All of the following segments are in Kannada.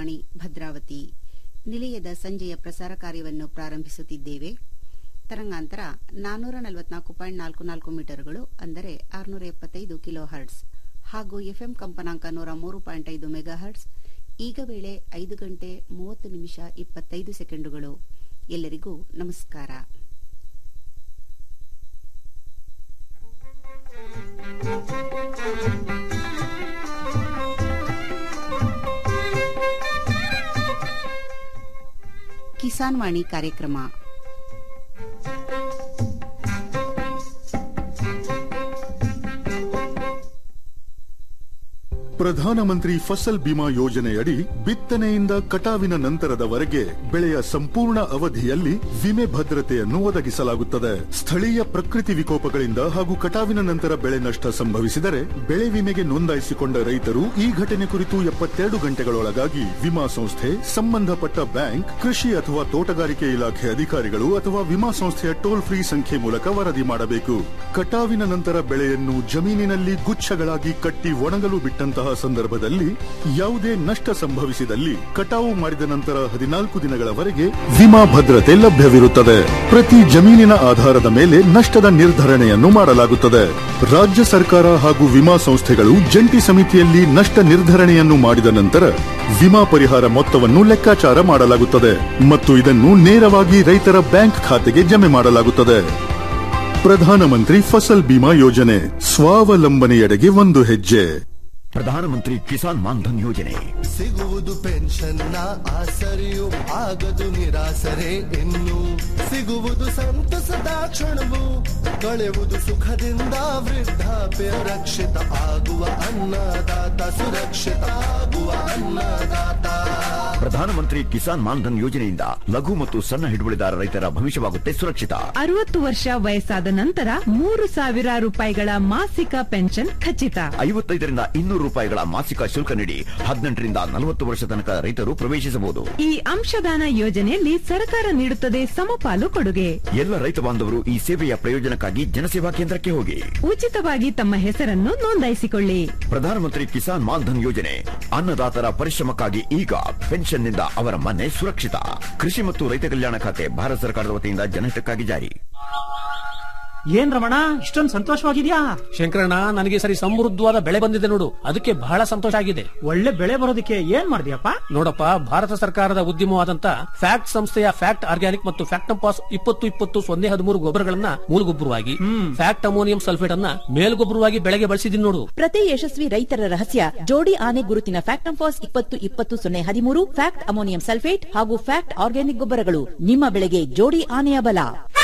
ಆಕಾಶವಾಣಿ ಭದ್ರಾವತಿ ನಿಲಯದ ಸಂಜೆಯ ಪ್ರಸಾರ ಕಾರ್ಯವನ್ನು ಪ್ರಾರಂಭಿಸುತ್ತಿದ್ದೇವೆ ತರಂಗಾಂತರ ನಾನ್ನೂರ ನಲವತ್ನಾಲ್ಕು ಪಾಯಿಂಟ್ ನಾಲ್ಕು ನಾಲ್ಕು ಮೀಟರ್ಗಳು ಅಂದರೆ ಆರುನೂರ ಎಪ್ಪತ್ತೈದು ಕಿಲೋ ಹರ್ಟ್ಸ್ ಹಾಗೂ ಎಫ್ಎಂ ಕಂಪನಾಂಕ ನೂರ ಮೂರು ಪಾಯಿಂಟ್ ಐದು ಮೆಗಾ ಹರ್ಟ್ಸ್ ಈಗ ವೇಳೆ ಐದು ಗಂಟೆ ಮೂವತ್ತು ನಿಮಿಷ ಇಪ್ಪತ್ತೈದು ಸೆಕೆಂಡುಗಳು ಎಲ್ಲರಿಗೂ ನಮಸ್ಕಾರ ಕಿಸಾನ್ ವಾಣಿ ಕಾರ್ಯಕ್ರಮ ಪ್ರಧಾನಮಂತ್ರಿ ಫಸಲ್ ಬಿಮಾ ಯೋಜನೆಯಡಿ ಬಿತ್ತನೆಯಿಂದ ಕಟಾವಿನ ನಂತರದವರೆಗೆ ಬೆಳೆಯ ಸಂಪೂರ್ಣ ಅವಧಿಯಲ್ಲಿ ವಿಮೆ ಭದ್ರತೆಯನ್ನು ಒದಗಿಸಲಾಗುತ್ತದೆ ಸ್ಥಳೀಯ ಪ್ರಕೃತಿ ವಿಕೋಪಗಳಿಂದ ಹಾಗೂ ಕಟಾವಿನ ನಂತರ ಬೆಳೆ ನಷ್ಟ ಸಂಭವಿಸಿದರೆ ಬೆಳೆ ವಿಮೆಗೆ ನೋಂದಾಯಿಸಿಕೊಂಡ ರೈತರು ಈ ಘಟನೆ ಕುರಿತು ಎಪ್ಪತ್ತೆರಡು ಗಂಟೆಗಳೊಳಗಾಗಿ ವಿಮಾ ಸಂಸ್ಥೆ ಸಂಬಂಧಪಟ್ಟ ಬ್ಯಾಂಕ್ ಕೃಷಿ ಅಥವಾ ತೋಟಗಾರಿಕೆ ಇಲಾಖೆ ಅಧಿಕಾರಿಗಳು ಅಥವಾ ವಿಮಾ ಸಂಸ್ಥೆಯ ಟೋಲ್ ಫ್ರೀ ಸಂಖ್ಯೆ ಮೂಲಕ ವರದಿ ಮಾಡಬೇಕು ಕಟಾವಿನ ನಂತರ ಬೆಳೆಯನ್ನು ಜಮೀನಿನಲ್ಲಿ ಗುಚ್ಛಗಳಾಗಿ ಕಟ್ಟಿ ಒಣಗಲು ಬಿಟ್ಟಂತಹ ಸಂದರ್ಭದಲ್ಲಿ ಯಾವುದೇ ನಷ್ಟ ಸಂಭವಿಸಿದಲ್ಲಿ ಕಟಾವು ಮಾಡಿದ ನಂತರ ಹದಿನಾಲ್ಕು ದಿನಗಳವರೆಗೆ ವಿಮಾ ಭದ್ರತೆ ಲಭ್ಯವಿರುತ್ತದೆ ಪ್ರತಿ ಜಮೀನಿನ ಆಧಾರದ ಮೇಲೆ ನಷ್ಟದ ನಿರ್ಧರಣೆಯನ್ನು ಮಾಡಲಾಗುತ್ತದೆ ರಾಜ್ಯ ಸರ್ಕಾರ ಹಾಗೂ ವಿಮಾ ಸಂಸ್ಥೆಗಳು ಜಂಟಿ ಸಮಿತಿಯಲ್ಲಿ ನಷ್ಟ ನಿರ್ಧರಣೆಯನ್ನು ಮಾಡಿದ ನಂತರ ವಿಮಾ ಪರಿಹಾರ ಮೊತ್ತವನ್ನು ಲೆಕ್ಕಾಚಾರ ಮಾಡಲಾಗುತ್ತದೆ ಮತ್ತು ಇದನ್ನು ನೇರವಾಗಿ ರೈತರ ಬ್ಯಾಂಕ್ ಖಾತೆಗೆ ಜಮೆ ಮಾಡಲಾಗುತ್ತದೆ ಪ್ರಧಾನಮಂತ್ರಿ ಫಸಲ್ ಬಿಮಾ ಯೋಜನೆ ಸ್ವಾವಲಂಬನೆಯೆಡೆಗೆ ಒಂದು ಹೆಜ್ಜೆ ಪ್ರಧಾನಮಂತ್ರಿ ಕಿಸಾನ್ ಮಾನ್ಧನ್ ಯೋಜನೆ ಸಿಗುವುದು ಪೆನ್ಷನ್ನ ಆಸರೆಯು ಆಗದು ನಿರಾಸರೆ ಇನ್ನು ಸಿಗುವುದು ಸಂತಸದ ಕ್ಷಣವು ಕಳೆಯುವುದು ಸುಖದಿಂದ ವೃದ್ಧಾಪ್ಯ ರಕ್ಷಿತ ಆಗುವ ಅನ್ನದಾತ ಸುರಕ್ಷಿತ ಆಗುವ ಅನ್ನದಾತ ಪ್ರಧಾನಮಂತ್ರಿ ಕಿಸಾನ್ ಮಾನ್ಧನ್ ಯೋಜನೆಯಿಂದ ಲಘು ಮತ್ತು ಸಣ್ಣ ಹಿಡುವಳಿದಾರ ರೈತರ ಭವಿಷ್ಯವಾಗುತ್ತೆ ಸುರಕ್ಷಿತ ಅರವತ್ತು ವರ್ಷ ವಯಸ್ಸಾದ ನಂತರ ಮೂರು ಸಾವಿರ ರೂಪಾಯಿಗಳ ಮಾಸಿಕ ಪೆನ್ಷನ್ ಖಚಿತ ಐವತ್ತೈದರಿಂದ ಇನ್ನೂರು ರೂಪಾಯಿಗಳ ಮಾಸಿಕ ಶುಲ್ಕ ನೀಡಿ ಹದಿನೆಂಟರಿಂದ ನಲವತ್ತು ವರ್ಷ ತನಕ ರೈತರು ಪ್ರವೇಶಿಸಬಹುದು ಈ ಅಂಶದಾನ ಯೋಜನೆಯಲ್ಲಿ ಸರ್ಕಾರ ನೀಡುತ್ತದೆ ಸಮಪಾಲು ಕೊಡುಗೆ ಎಲ್ಲ ರೈತ ಬಾಂಧವರು ಈ ಸೇವೆಯ ಪ್ರಯೋಜನಕ್ಕಾಗಿ ಜನಸೇವಾ ಕೇಂದ್ರಕ್ಕೆ ಹೋಗಿ ಉಚಿತವಾಗಿ ತಮ್ಮ ಹೆಸರನ್ನು ನೋಂದಾಯಿಸಿಕೊಳ್ಳಿ ಪ್ರಧಾನಮಂತ್ರಿ ಕಿಸಾನ್ ಮಾನ್ಧನ್ ಯೋಜನೆ ಅನ್ನದಾತರ ಪರಿಶ್ರಮಕ್ಕಾಗಿ ಈಗ ಪೆನ್ಷನ್ನಿಂದ ಅವರ ಮನೆ ಸುರಕ್ಷಿತ ಕೃಷಿ ಮತ್ತು ರೈತ ಕಲ್ಯಾಣ ಖಾತೆ ಭಾರತ ಸರ್ಕಾರದ ವತಿಯಿಂದ ಜನಹಿತಕ್ಕಾಗಿ ಜಾರಿ ಏನ್ ರಮಣ ಇಷ್ಟೊಂದು ಸಂತೋಷವಾಗಿದ್ಯಾ ಶಂಕರಣ್ಣ ನನಗೆ ಸರಿ ಸಮೃದ್ಧವಾದ ಬೆಳೆ ಬಂದಿದೆ ನೋಡು ಅದಕ್ಕೆ ಬಹಳ ಸಂತೋಷ ಆಗಿದೆ ಒಳ್ಳೆ ಬೆಳೆ ಬರೋದಕ್ಕೆ ಏನ್ ಮಾಡಿದ್ಯಪ್ಪ ನೋಡಪ್ಪ ಭಾರತ ಸರ್ಕಾರದ ಉದ್ಯಮವಾದಂತ ಫ್ಯಾಕ್ಟ್ ಸಂಸ್ಥೆಯ ಫ್ಯಾಕ್ಟ್ ಆರ್ಗ್ಯಾನಿಕ್ ಮತ್ತು ಫ್ಯಾಕ್ಟಂಪಾಸ್ ಇಪ್ಪತ್ತು ಇಪ್ಪತ್ತು ಸೊನ್ನೆ ಹದಿಮೂರು ಗೊಬ್ಬರಗಳನ್ನ ಮೂಲಗೊಬ್ಬರವಾಗಿ ಫ್ಯಾಕ್ಟ್ ಅಮೋನಿಯಂ ಸಲ್ಫೇಟ್ ಅನ್ನ ಮೇಲ್ಗೊಬ್ಬರವಾಗಿ ಬೆಳೆಗೆ ಬಳಸಿದೀನಿ ನೋಡು ಪ್ರತಿ ಯಶಸ್ವಿ ರೈತರ ರಹಸ್ಯ ಜೋಡಿ ಆನೆ ಗುರುತಿನ ಫ್ಯಾಕ್ಟಂಫಾಸ್ ಇಪ್ಪತ್ತು ಇಪ್ಪತ್ತು ಸೊನ್ನೆ ಹದಿಮೂರು ಫ್ಯಾಕ್ಟ್ ಅಮೋನಿಯಂ ಸಲ್ಫೇಟ್ ಹಾಗೂ ಫ್ಯಾಕ್ಟ್ ಆರ್ಗ್ಯಾನಿಕ್ ಗೊಬ್ಬರಗಳು ನಿಮ್ಮ ಬೆಳೆಗೆ ಜೋಡಿ ಆನೆಯ ಬಲ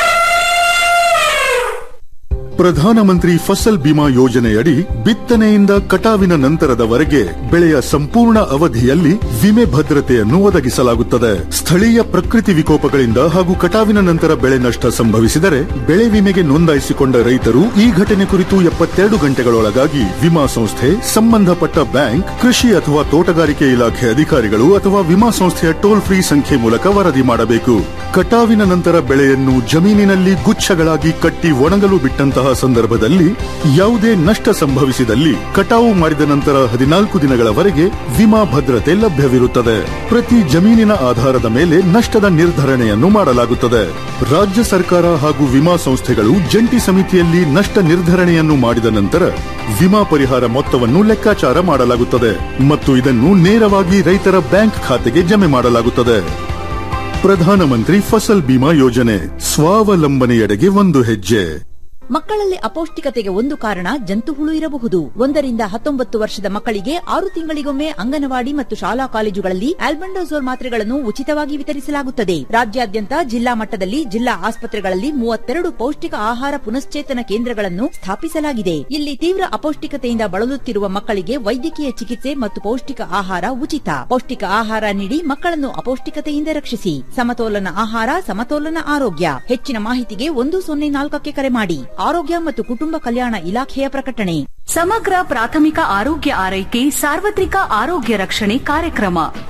ಪ್ರಧಾನಮಂತ್ರಿ ಫಸಲ್ ಬಿಮಾ ಯೋಜನೆಯಡಿ ಬಿತ್ತನೆಯಿಂದ ಕಟಾವಿನ ನಂತರದವರೆಗೆ ಬೆಳೆಯ ಸಂಪೂರ್ಣ ಅವಧಿಯಲ್ಲಿ ವಿಮೆ ಭದ್ರತೆಯನ್ನು ಒದಗಿಸಲಾಗುತ್ತದೆ ಸ್ಥಳೀಯ ಪ್ರಕೃತಿ ವಿಕೋಪಗಳಿಂದ ಹಾಗೂ ಕಟಾವಿನ ನಂತರ ಬೆಳೆ ನಷ್ಟ ಸಂಭವಿಸಿದರೆ ಬೆಳೆ ವಿಮೆಗೆ ನೋಂದಾಯಿಸಿಕೊಂಡ ರೈತರು ಈ ಘಟನೆ ಕುರಿತು ಎಪ್ಪತ್ತೆರಡು ಗಂಟೆಗಳೊಳಗಾಗಿ ವಿಮಾ ಸಂಸ್ಥೆ ಸಂಬಂಧಪಟ್ಟ ಬ್ಯಾಂಕ್ ಕೃಷಿ ಅಥವಾ ತೋಟಗಾರಿಕೆ ಇಲಾಖೆ ಅಧಿಕಾರಿಗಳು ಅಥವಾ ವಿಮಾ ಸಂಸ್ಥೆಯ ಟೋಲ್ ಫ್ರೀ ಸಂಖ್ಯೆ ಮೂಲಕ ವರದಿ ಮಾಡಬೇಕು ಕಟಾವಿನ ನಂತರ ಬೆಳೆಯನ್ನು ಜಮೀನಿನಲ್ಲಿ ಗುಚ್ಛಗಳಾಗಿ ಕಟ್ಟಿ ಒಣಗಲು ಬಿಟ್ಟಂತಹ ಸಂದರ್ಭದಲ್ಲಿ ಯಾವುದೇ ನಷ್ಟ ಸಂಭವಿಸಿದಲ್ಲಿ ಕಟಾವು ಮಾಡಿದ ನಂತರ ಹದಿನಾಲ್ಕು ದಿನಗಳವರೆಗೆ ವಿಮಾ ಭದ್ರತೆ ಲಭ್ಯವಿರುತ್ತದೆ ಪ್ರತಿ ಜಮೀನಿನ ಆಧಾರದ ಮೇಲೆ ನಷ್ಟದ ನಿರ್ಧರಣೆಯನ್ನು ಮಾಡಲಾಗುತ್ತದೆ ರಾಜ್ಯ ಸರ್ಕಾರ ಹಾಗೂ ವಿಮಾ ಸಂಸ್ಥೆಗಳು ಜಂಟಿ ಸಮಿತಿಯಲ್ಲಿ ನಷ್ಟ ನಿರ್ಧರಣೆಯನ್ನು ಮಾಡಿದ ನಂತರ ವಿಮಾ ಪರಿಹಾರ ಮೊತ್ತವನ್ನು ಲೆಕ್ಕಾಚಾರ ಮಾಡಲಾಗುತ್ತದೆ ಮತ್ತು ಇದನ್ನು ನೇರವಾಗಿ ರೈತರ ಬ್ಯಾಂಕ್ ಖಾತೆಗೆ ಜಮೆ ಮಾಡಲಾಗುತ್ತದೆ ಪ್ರಧಾನಮಂತ್ರಿ ಫಸಲ್ ಬಿಮಾ ಯೋಜನೆ ಸ್ವಾವಲಂಬನೆಯೆಡೆಗೆ ಒಂದು ಹೆಜ್ಜೆ ಮಕ್ಕಳಲ್ಲಿ ಅಪೌಷ್ಟಿಕತೆಗೆ ಒಂದು ಕಾರಣ ಜಂತು ಹುಳು ಇರಬಹುದು ಒಂದರಿಂದ ಹತ್ತೊಂಬತ್ತು ವರ್ಷದ ಮಕ್ಕಳಿಗೆ ಆರು ತಿಂಗಳಿಗೊಮ್ಮೆ ಅಂಗನವಾಡಿ ಮತ್ತು ಶಾಲಾ ಕಾಲೇಜುಗಳಲ್ಲಿ ಆಲ್ಬೆಂಡೋಸೋಲ್ ಮಾತ್ರೆಗಳನ್ನು ಉಚಿತವಾಗಿ ವಿತರಿಸಲಾಗುತ್ತದೆ ರಾಜ್ಯಾದ್ಯಂತ ಜಿಲ್ಲಾ ಮಟ್ಟದಲ್ಲಿ ಜಿಲ್ಲಾ ಆಸ್ಪತ್ರೆಗಳಲ್ಲಿ ಮೂವತ್ತೆರಡು ಪೌಷ್ಟಿಕ ಆಹಾರ ಪುನಶ್ಚೇತನ ಕೇಂದ್ರಗಳನ್ನು ಸ್ಥಾಪಿಸಲಾಗಿದೆ ಇಲ್ಲಿ ತೀವ್ರ ಅಪೌಷ್ಟಿಕತೆಯಿಂದ ಬಳಲುತ್ತಿರುವ ಮಕ್ಕಳಿಗೆ ವೈದ್ಯಕೀಯ ಚಿಕಿತ್ಸೆ ಮತ್ತು ಪೌಷ್ಟಿಕ ಆಹಾರ ಉಚಿತ ಪೌಷ್ಟಿಕ ಆಹಾರ ನೀಡಿ ಮಕ್ಕಳನ್ನು ಅಪೌಷ್ಟಿಕತೆಯಿಂದ ರಕ್ಷಿಸಿ ಸಮತೋಲನ ಆಹಾರ ಸಮತೋಲನ ಆರೋಗ್ಯ ಹೆಚ್ಚಿನ ಮಾಹಿತಿಗೆ ಒಂದು ಸೊನ್ನೆ ನಾಲ್ಕಕ್ಕೆ ಕರೆ ಮಾಡಿ ಆರೋಗ್ಯ ಮತ್ತು ಕುಟುಂಬ ಕಲ್ಯಾಣ ಇಲಾಖೆಯ ಪ್ರಕಟಣೆ ಸಮಗ್ರ ಪ್ರಾಥಮಿಕ ಆರೋಗ್ಯ ಆರೈಕೆ ಸಾರ್ವತ್ರಿಕ ಆರೋಗ್ಯ ರಕ್ಷಣೆ ಕಾರ್ಯಕ್ರಮ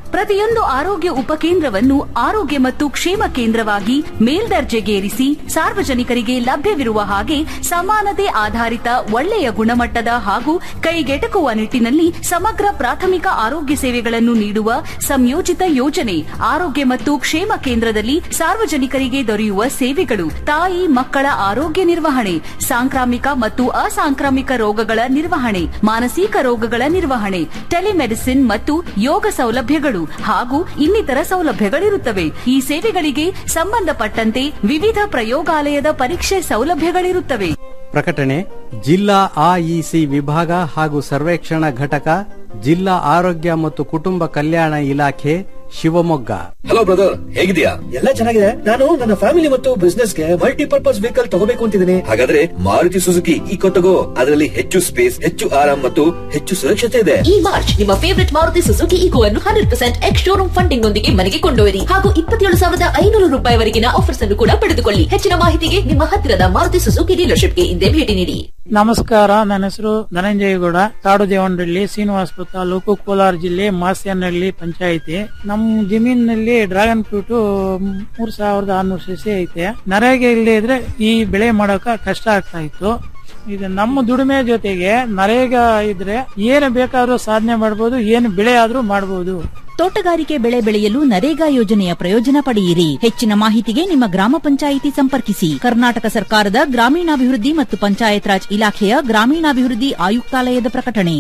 ಪ್ರತಿಯೊಂದು ಆರೋಗ್ಯ ಉಪಕೇಂದ್ರವನ್ನು ಆರೋಗ್ಯ ಮತ್ತು ಕ್ಷೇಮ ಕೇಂದ್ರವಾಗಿ ಮೇಲ್ದರ್ಜೆಗೇರಿಸಿ ಸಾರ್ವಜನಿಕರಿಗೆ ಲಭ್ಯವಿರುವ ಹಾಗೆ ಸಮಾನತೆ ಆಧಾರಿತ ಒಳ್ಳೆಯ ಗುಣಮಟ್ಟದ ಹಾಗೂ ಕೈಗೆಟಕುವ ನಿಟ್ಟಿನಲ್ಲಿ ಸಮಗ್ರ ಪ್ರಾಥಮಿಕ ಆರೋಗ್ಯ ಸೇವೆಗಳನ್ನು ನೀಡುವ ಸಂಯೋಜಿತ ಯೋಜನೆ ಆರೋಗ್ಯ ಮತ್ತು ಕ್ಷೇಮ ಕೇಂದ್ರದಲ್ಲಿ ಸಾರ್ವಜನಿಕರಿಗೆ ದೊರೆಯುವ ಸೇವೆಗಳು ತಾಯಿ ಮಕ್ಕಳ ಆರೋಗ್ಯ ನಿರ್ವಹಣೆ ಸಾಂಕ್ರಾಮಿಕ ಮತ್ತು ಅಸಾಂಕ್ರಾಮಿಕ ರೋಗಗಳ ನಿರ್ವಹಣೆ ಮಾನಸಿಕ ರೋಗಗಳ ನಿರ್ವಹಣೆ ಟೆಲಿಮೆಡಿಸಿನ್ ಮತ್ತು ಯೋಗ ಸೌಲಭ್ಯಗಳು ಹಾಗೂ ಇನ್ನಿತರ ಸೌಲಭ್ಯಗಳಿರುತ್ತವೆ ಈ ಸೇವೆಗಳಿಗೆ ಸಂಬಂಧಪಟ್ಟಂತೆ ವಿವಿಧ ಪ್ರಯೋಗಾಲಯದ ಪರೀಕ್ಷೆ ಸೌಲಭ್ಯಗಳಿರುತ್ತವೆ ಪ್ರಕಟಣೆ ಜಿಲ್ಲಾ ಆಇಸಿ ವಿಭಾಗ ಹಾಗೂ ಸರ್ವೇಕ್ಷಣಾ ಘಟಕ ಜಿಲ್ಲಾ ಆರೋಗ್ಯ ಮತ್ತು ಕುಟುಂಬ ಕಲ್ಯಾಣ ಇಲಾಖೆ ಶಿವಮೊಗ್ಗ ಹಲೋ ಬ್ರದರ್ ಹೇಗಿದ್ಯಾ ಎಲ್ಲ ಚೆನ್ನಾಗಿದೆ ನಾನು ನನ್ನ ಫ್ಯಾಮಿಲಿ ಮತ್ತು ಬಿಸ್ನೆಸ್ ಗೆ ಮಲ್ಟಿಪರ್ಪಸ್ ವೆಹಿಕಲ್ ತಗೋಬೇಕು ಅಂತಿದ್ದೀನಿ ಹಾಗಾದ್ರೆ ಮಾರುತಿ ಸುಜುಕಿ ಈಕೋ ತಗೋ ಅದರಲ್ಲಿ ಹೆಚ್ಚು ಸ್ಪೇಸ್ ಹೆಚ್ಚು ಆರಾಮ್ ಮತ್ತು ಹೆಚ್ಚು ಸುರಕ್ಷತೆ ಇದೆ ಈ ಮಾರ್ಚ್ ನಿಮ್ಮ ಫೇವರಿಟ್ ಮಾರುತಿ ಸುಜುಕಿ ಈಕೋ ಅನ್ನು hundred percent ex showroom funding ನೊಂದಿಗೆ ಮನೆಗೆ ಕೊಂಡೊಯ್ಯಿರಿ ಹಾಗೂ ಇಪ್ಪತ್ತೇಳು ಸಾವಿರದ ಐನೂರು ರೂಪಾಯಿವರೆಗಿನ ಆಫರ್ಸ್ ಅನ್ನು ಕೂಡ ಪಡೆದುಕೊಳ್ಳಿ ಹೆಚ್ಚಿನ ಮಾಹಿತಿಗೆ ನಿಮ್ಮ ಹತ್ತಿರದ ಮಾರುತಿ ಸುಜುಕಿ ಡೀಲರ್ಶಿಪ್ಗೆ ಹಿಂದೆ ಭೇಟಿ ನೀಡಿ ನಮಸ್ಕಾರ ನನ್ನ ಹೆಸರು ಧನಂಜಯಗೌಡ ಕಾಡು ದೇವನಹಳ್ಳಿ ಶ್ರೀನಿವಾಸಪುರ ತಾಲೂಕು ಕೋಲಾರ ಜಿಲ್ಲೆ ಮಾಸ್ಯನಹಳ್ಳಿ ಪಂಚಾಯಿತಿ ನಮ್ಮ ಜಮೀನಿನಲ್ಲಿ ಡ್ರ್ಯಾಗನ್ ಫ್ರೂಟ್ ಮೂರ್ ಸಾವಿರದ ಆರ್ನೂರು ಸಸಿ ಐತೆ ನರೇಗೆ ಇಲ್ಲದೆ ಇದ್ರೆ ಈ ಬೆಳೆ ಮಾಡೋಕ ಕಷ್ಟ ಆಗ್ತಾ ಇತ್ತು ಇದು ನಮ್ಮ ದುಡಿಮೆ ಜೊತೆಗೆ ನರೇಗ ಇದ್ರೆ ಏನು ಬೇಕಾದ್ರೂ ಸಾಧನೆ ಮಾಡಬಹುದು ಏನು ಬೆಳೆ ಆದ್ರೂ ಮಾಡಬಹುದು ತೋಟಗಾರಿಕೆ ಬೆಳೆ ಬೆಳೆಯಲು ನರೇಗಾ ಯೋಜನೆಯ ಪ್ರಯೋಜನ ಪಡೆಯಿರಿ ಹೆಚ್ಚಿನ ಮಾಹಿತಿಗೆ ನಿಮ್ಮ ಗ್ರಾಮ ಪಂಚಾಯಿತಿ ಸಂಪರ್ಕಿಸಿ ಕರ್ನಾಟಕ ಸರ್ಕಾರದ ಗ್ರಾಮೀಣಾಭಿವೃದ್ಧಿ ಮತ್ತು ಪಂಚಾಯತ್ ರಾಜ್ ಇಲಾಖೆಯ ಗ್ರಾಮೀಣಾಭಿವೃದ್ಧಿ ಆಯುಕ್ತಾಲಯದ ಪ್ರಕಟಣೆ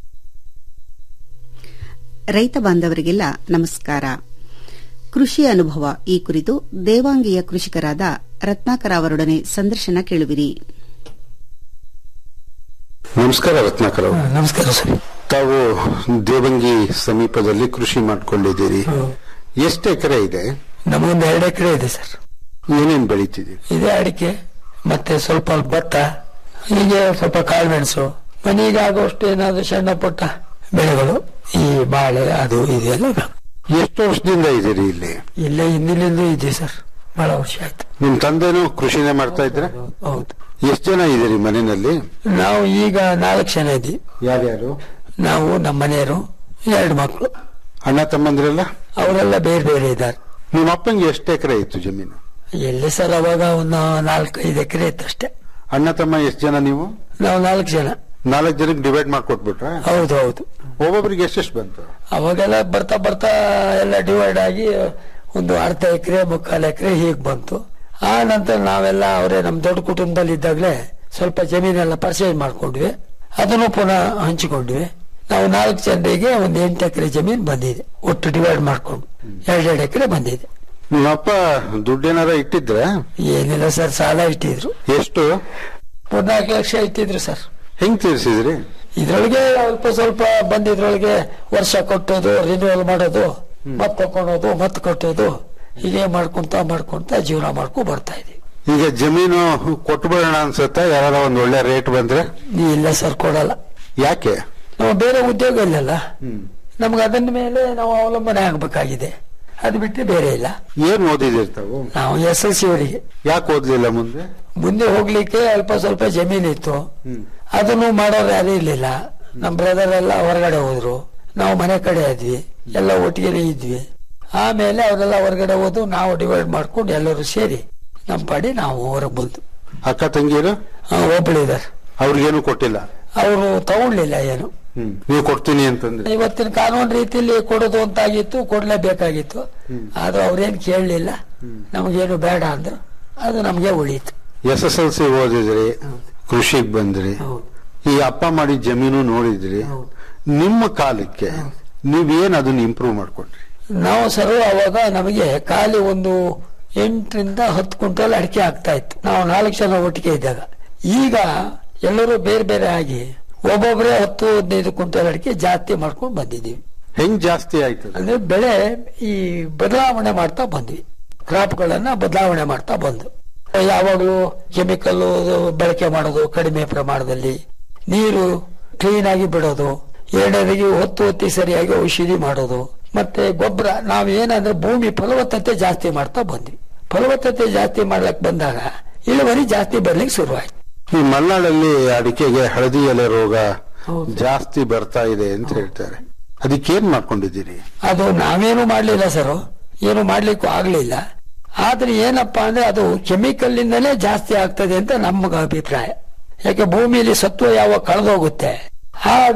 ರೈತ ಬಾಂಧವರಿಗೆಲ್ಲ ನಮಸ್ಕಾರ ಕೃಷಿ ಅನುಭವ ಈ ಕುರಿತು ದೇವಾಂಗಿಯ ಕೃಷಿಕರಾದ ರತ್ನಾಕರ ಅವರೊಡನೆ ಸಂದರ್ಶನ ಕೇಳುವಿರಿ ನಮಸ್ಕಾರ ರತ್ನಾಕರ್ ಅವರು ನಮಸ್ಕಾರ ಸರ್ ತಾವು ದೇವಂಗಿ ಸಮೀಪದಲ್ಲಿ ಕೃಷಿ ಮಾಡ್ಕೊಂಡಿದ್ದೀರಿ ಎಷ್ಟು ಎಕರೆ ಇದೆ ನಮಗೊಂದು ಎರಡು ಎಕರೆ ಇದೆ ಸರ್ ಏನೇನ್ ಬೆಳಿತಿದ್ದೀರಿ ಇದೆ ಅಡಿಕೆ ಮತ್ತೆ ಸ್ವಲ್ಪ ಭತ್ತ ಹೀಗೆ ಸ್ವಲ್ಪ ಕಾಳುಮೆಣಸು ಮನೆಗೆ ಆಗುವಷ್ಟು ಏನಾದ್ರು ಸಣ್ಣ ಪುಟ್ಟ ಬೆಳೆಗಳು ಈ ಬಾಳೆ ಅದು ಇದೆಲ್ಲ ಎಷ್ಟು ವರ್ಷದಿಂದ ಇದ್ದೀರಿ ಇಲ್ಲಿ ಇಲ್ಲೇ ಹಿಂದಿನಿಂದ ಇದೆ ಸರ್ ಬಹಳ ವರ್ಷ ಆಯ್ತು ನಿಮ್ ತಂದೆನೂ ಕೃಷಿನೇ ಮಾಡ್ತಾ ಇದ್ರ ಹೌದು ಎಷ್ಟು ಜನ ಇದ್ದೀರಿ ಮನೆಯಲ್ಲಿ ನಾವು ಈಗ ನಾಲ್ಕು ಜನ ಇದ್ದೀವಿ ಯಾರ್ಯಾರು ನಾವು ನಮ್ಮ ಮನೆಯವರು ಎರಡು ಮಕ್ಕಳು ಅಣ್ಣ ತಮ್ಮಂದ್ರೆಲ್ಲ ಅವರೆಲ್ಲ ಬೇರೆ ಬೇರೆ ಇದ್ದಾರೆ ನಿಮ್ಮ ಅಪ್ಪಂಗೆ ಎಷ್ಟು ಎಕರೆ ಇತ್ತು ಜಮೀನು ಎಲ್ಲಿ ಸರ್ ಅವಾಗ ಒಂದು ನಾಲ್ಕೈದು ಎಕರೆ ಇತ್ತು ಅಷ್ಟೇ ಅಣ್ಣ ತಮ್ಮ ಎಷ್ಟು ಜನ ನೀವು ನಾವು ನಾಲ್ಕು ಜನ ನಾಲ್ಕು ಜನಕ್ಕೆ ಡಿವೈಡ್ ಮಾಡ್ಕೊಟ್ಬಿಟ್ರ ಹೌದು ಹೌದು ಒಬ್ಬೊಬ್ರಿಗೆ ಎಷ್ಟೆಷ್ಟು ಬಂತು ಅವಾಗೆಲ್ಲ ಬರ್ತಾ ಬರ್ತಾ ಎಲ್ಲ ಡಿವೈಡ್ ಆಗಿ ಒಂದು ಅರ್ಧ ಎಕರೆ ಮುಕ್ಕಾಲು ಎಕರೆ ಹೀಗ್ ಬಂತು ಆ ನಂತರ ನಾವೆಲ್ಲ ಅವರೇ ನಮ್ಮ ದೊಡ್ಡ ಕುಟುಂಬದಲ್ಲಿ ಇದ್ದಾಗಲೇ ಸ್ವಲ್ಪ ಜಮೀನೆಲ್ಲ ಪರ್ಚೇಸ್ ಮಾಡ್ಕೊಂಡ್ವಿ ಅದನ್ನು ಪುನಃ ಹಂಚಿಕೊಂಡ್ವಿ ನಾವು ನಾಲ್ಕು ಜನರಿಗೆ ಒಂದು ಎಂಟು ಎಕರೆ ಜಮೀನು ಬಂದಿದೆ ಒಟ್ಟು ಡಿವೈಡ್ ಮಾಡ್ಕೊಂಡು ಎರಡೆರಡು ಎಕರೆ ಬಂದಿದೆ ನಿಮ್ಮ ಅಪ್ಪ ದುಡ್ಡೇನಾರ ಇಟ್ಟಿದ್ರ ಏನಿಲ್ಲ ಸರ್ ಸಾಲ ಇಟ್ಟಿದ್ರು ಎಷ್ಟು ಮೂರ್ನಾಲ್ಕು ಲಕ್ಷ ಇಟ್ಟಿದ್ರು ಸರ್ ಹೆಂಗ್ ತೀರ್ಸಿದ್ರಿ ಇದ್ರೊಳಗೆ ಅಲ್ಪ ಸ್ವಲ್ಪ ಬಂದಿದ್ರೊಳಗೆ ವರ್ಷ ಕೊಟ್ಟೋದು ರಿನ್ಯೂವಲ್ ಮಾಡೋದು ಮತ್ ತಕೊಂಡೋದು ಮತ್ ಕಟ್ಟೋದು ಹೀಗೆ ಮಾಡ್ಕೊಂತ ಮಾಡ್ಕೊಂತ ಜೀವನ ಮಾಡ್ಕೊ ಬರ್ತಾ ಇದೀವಿ ಈಗ ಜಮೀನು ಕೊಟ್ಬಿಡೋಣ ಅನ್ಸುತ್ತಾ ಯಾರ ಒಂದ್ ಒಳ್ಳೆ ರೇಟ್ ಬಂದ್ರೆ ಇಲ್ಲ ಸರ್ ಕೊಡಲ್ಲ ಯಾಕೆ ನಾವು ಬೇರೆ ಉದ್ಯೋಗ ಇಲ್ಲಲ್ಲ ನಮ್ಗೆ ಅದನ್ನ ಮೇಲೆ ನಾವು ಅವಲಂಬನೆ ಆಗ್ಬೇಕಾಗಿದೆ ಅದು ಬಿಟ್ಟು ಬೇರೆ ಇಲ್ಲ ಏನ್ ಓದಿದಿರ್ ತಾವು ನಾವು ಎಸ್ ಎಲ್ ಸಿ ಅವರಿಗೆ ಯಾಕೆ ಓದ್ಲಿಲ್ಲ ಮುಂದೆ ಮುಂದೆ ಹೋಗ್ಲಿಕ್ಕೆ ಅಲ್ಪ ಸ್ವಲ್ಪ ಜಮೀನ್ ಇತ್ತು ಅದನ್ನು ಮಾಡೋರು ಯಾರು ಇರ್ಲಿಲ್ಲ ನಮ್ ಬ್ರದರ್ ಎಲ್ಲ ಹೊರಗಡೆ ಹೋದ್ರು ನಾವು ಮನೆ ಕಡೆ ಇದ್ವಿ ಎಲ್ಲ ಒಟ್ಟಿಗೆ ಇದ್ವಿ ಆಮೇಲೆ ಅವರೆಲ್ಲ ಹೊರಗಡೆ ಹೋದು ನಾವು ಡಿವೈಡ್ ಮಾಡ್ಕೊಂಡು ಎಲ್ಲರೂ ಸೇರಿ ನಮ್ಮ ಪಾಡಿ ನಾವು ಹೊರಗೆ ಬಂದು ಅಕ್ಕ ತಂಗಿಯರು ಒಬ್ಬಳಿದಾರೆ ಅವ್ರಿಗೇನು ಕೊಟ್ಟಿಲ್ಲ ಅವರು ತಗೊಳ್ಳಿಲ್ಲ ಏನು ಹ್ಮ್ ನೀವು ಕೊಡ್ತೀನಿ ಅಂತಂದ್ರೆ ಇವತ್ತಿನ ಕಾನೂನು ರೀತಿಯಲ್ಲಿ ಕೊಡೋದು ಅಂತಾಗಿತ್ತು ಕೊಡ್ಲೇಬೇಕಾಗಿತ್ತು ಆದ್ರೂ ಅವ್ರೇನ್ ಕೇಳಲಿಲ್ಲ ನಮಗೇನು ಬೇಡ ಅಂದ್ರು ಅದು ನಮ್ಗೆ ಉಳೀತು ಎಸ್ ಎಸ್ ಎಲ್ ಸಿ ಓದಿದ್ರಿ ಕೃಷಿಗ್ ಬಂದ್ರಿ ಈ ಅಪ್ಪ ಮಾಡಿ ಜಮೀನು ನೋಡಿದ್ರಿ ನಿಮ್ಮ ಕಾಲಕ್ಕೆ ನೀವೇನ್ ಅದನ್ನ ಇಂಪ್ರೂವ್ ಮಾಡ್ಕೊಂಡ್ರಿ ನಾವು ಸರ್ ಅವಾಗ ನಮಗೆ ಖಾಲಿ ಒಂದು ಎಂಟರಿಂದ ಹತ್ತು ಕ್ವಿಂಟಲ್ ಅಡಿಕೆ ಆಗ್ತಾ ಇತ್ತು ನಾವು ನಾಲ್ಕು ಜನ ಒಟ್ಟಿಗೆ ಇದ್ದಾಗ ಈಗ ಎಲ್ಲರೂ ಬೇರೆ ಬೇರೆ ಆಗಿ ಒಬ್ಬೊಬ್ಬರೇ ಹತ್ತು ಹದಿನೈದು ಕ್ವಿಂಟಲ್ ಅಡಿಕೆ ಜಾಸ್ತಿ ಮಾಡ್ಕೊಂಡು ಬಂದಿದ್ದೀವಿ ಹೆಂಗ್ ಜಾಸ್ತಿ ಆಯ್ತು ಅಂದ್ರೆ ಬೆಳೆ ಈ ಬದಲಾವಣೆ ಮಾಡ್ತಾ ಬಂದ್ವಿ ಕ್ರಾಪ್ಗಳನ್ನ ಬದಲಾವಣೆ ಮಾಡ್ತಾ ಬಂದು ಯಾವಾಗಲೂ ಕೆಮಿಕಲ್ ಬಳಕೆ ಮಾಡೋದು ಕಡಿಮೆ ಪ್ರಮಾಣದಲ್ಲಿ ನೀರು ಕ್ಲೀನ್ ಆಗಿ ಬಿಡೋದು ಎರಡನೇದಾಗಿ ಹೊತ್ತು ಹೊತ್ತಿ ಸರಿಯಾಗಿ ಔಷಧಿ ಮಾಡೋದು ಮತ್ತೆ ಗೊಬ್ಬರ ನಾವ್ ಏನಂದ್ರೆ ಭೂಮಿ ಫಲವತ್ತತೆ ಜಾಸ್ತಿ ಮಾಡ್ತಾ ಬಂದ್ವಿ ಫಲವತ್ತತೆ ಜಾಸ್ತಿ ಮಾಡ್ಲಕ್ ಬಂದಾಗ ಇಳುವರಿ ಜಾಸ್ತಿ ಬರ್ಲಿಕ್ಕೆ ಶುರುವಾಯ್ತು ಈ ಮಲೆನಾಡಲ್ಲಿ ಅಡಿಕೆಗೆ ಹಳದಿ ಎಲೆ ರೋಗ ಜಾಸ್ತಿ ಬರ್ತಾ ಇದೆ ಅಂತ ಹೇಳ್ತಾರೆ ಅದಕ್ಕೇನ್ ಮಾಡ್ಕೊಂಡಿದ್ದೀರಿ ಅದು ನಾವೇನು ಮಾಡ್ಲಿಲ್ಲ ಸರ್ ಏನು ಮಾಡ್ಲಿಕ್ಕೂ ಆಗ್ಲಿಲ್ಲ ಆದ್ರೆ ಏನಪ್ಪಾ ಅಂದ್ರೆ ಅದು ಕೆಮಿಕಲ್ ಇಂದಲೇ ಜಾಸ್ತಿ ಆಗ್ತದೆ ಅಂತ ನಮ್ಗ ಅಭಿಪ್ರಾಯ ಯಾಕೆ ಭೂಮಿಯಲ್ಲಿ ಸತ್ವ ಯಾವ ಕಳೆದೋಗುತ್ತೆ ಆಗ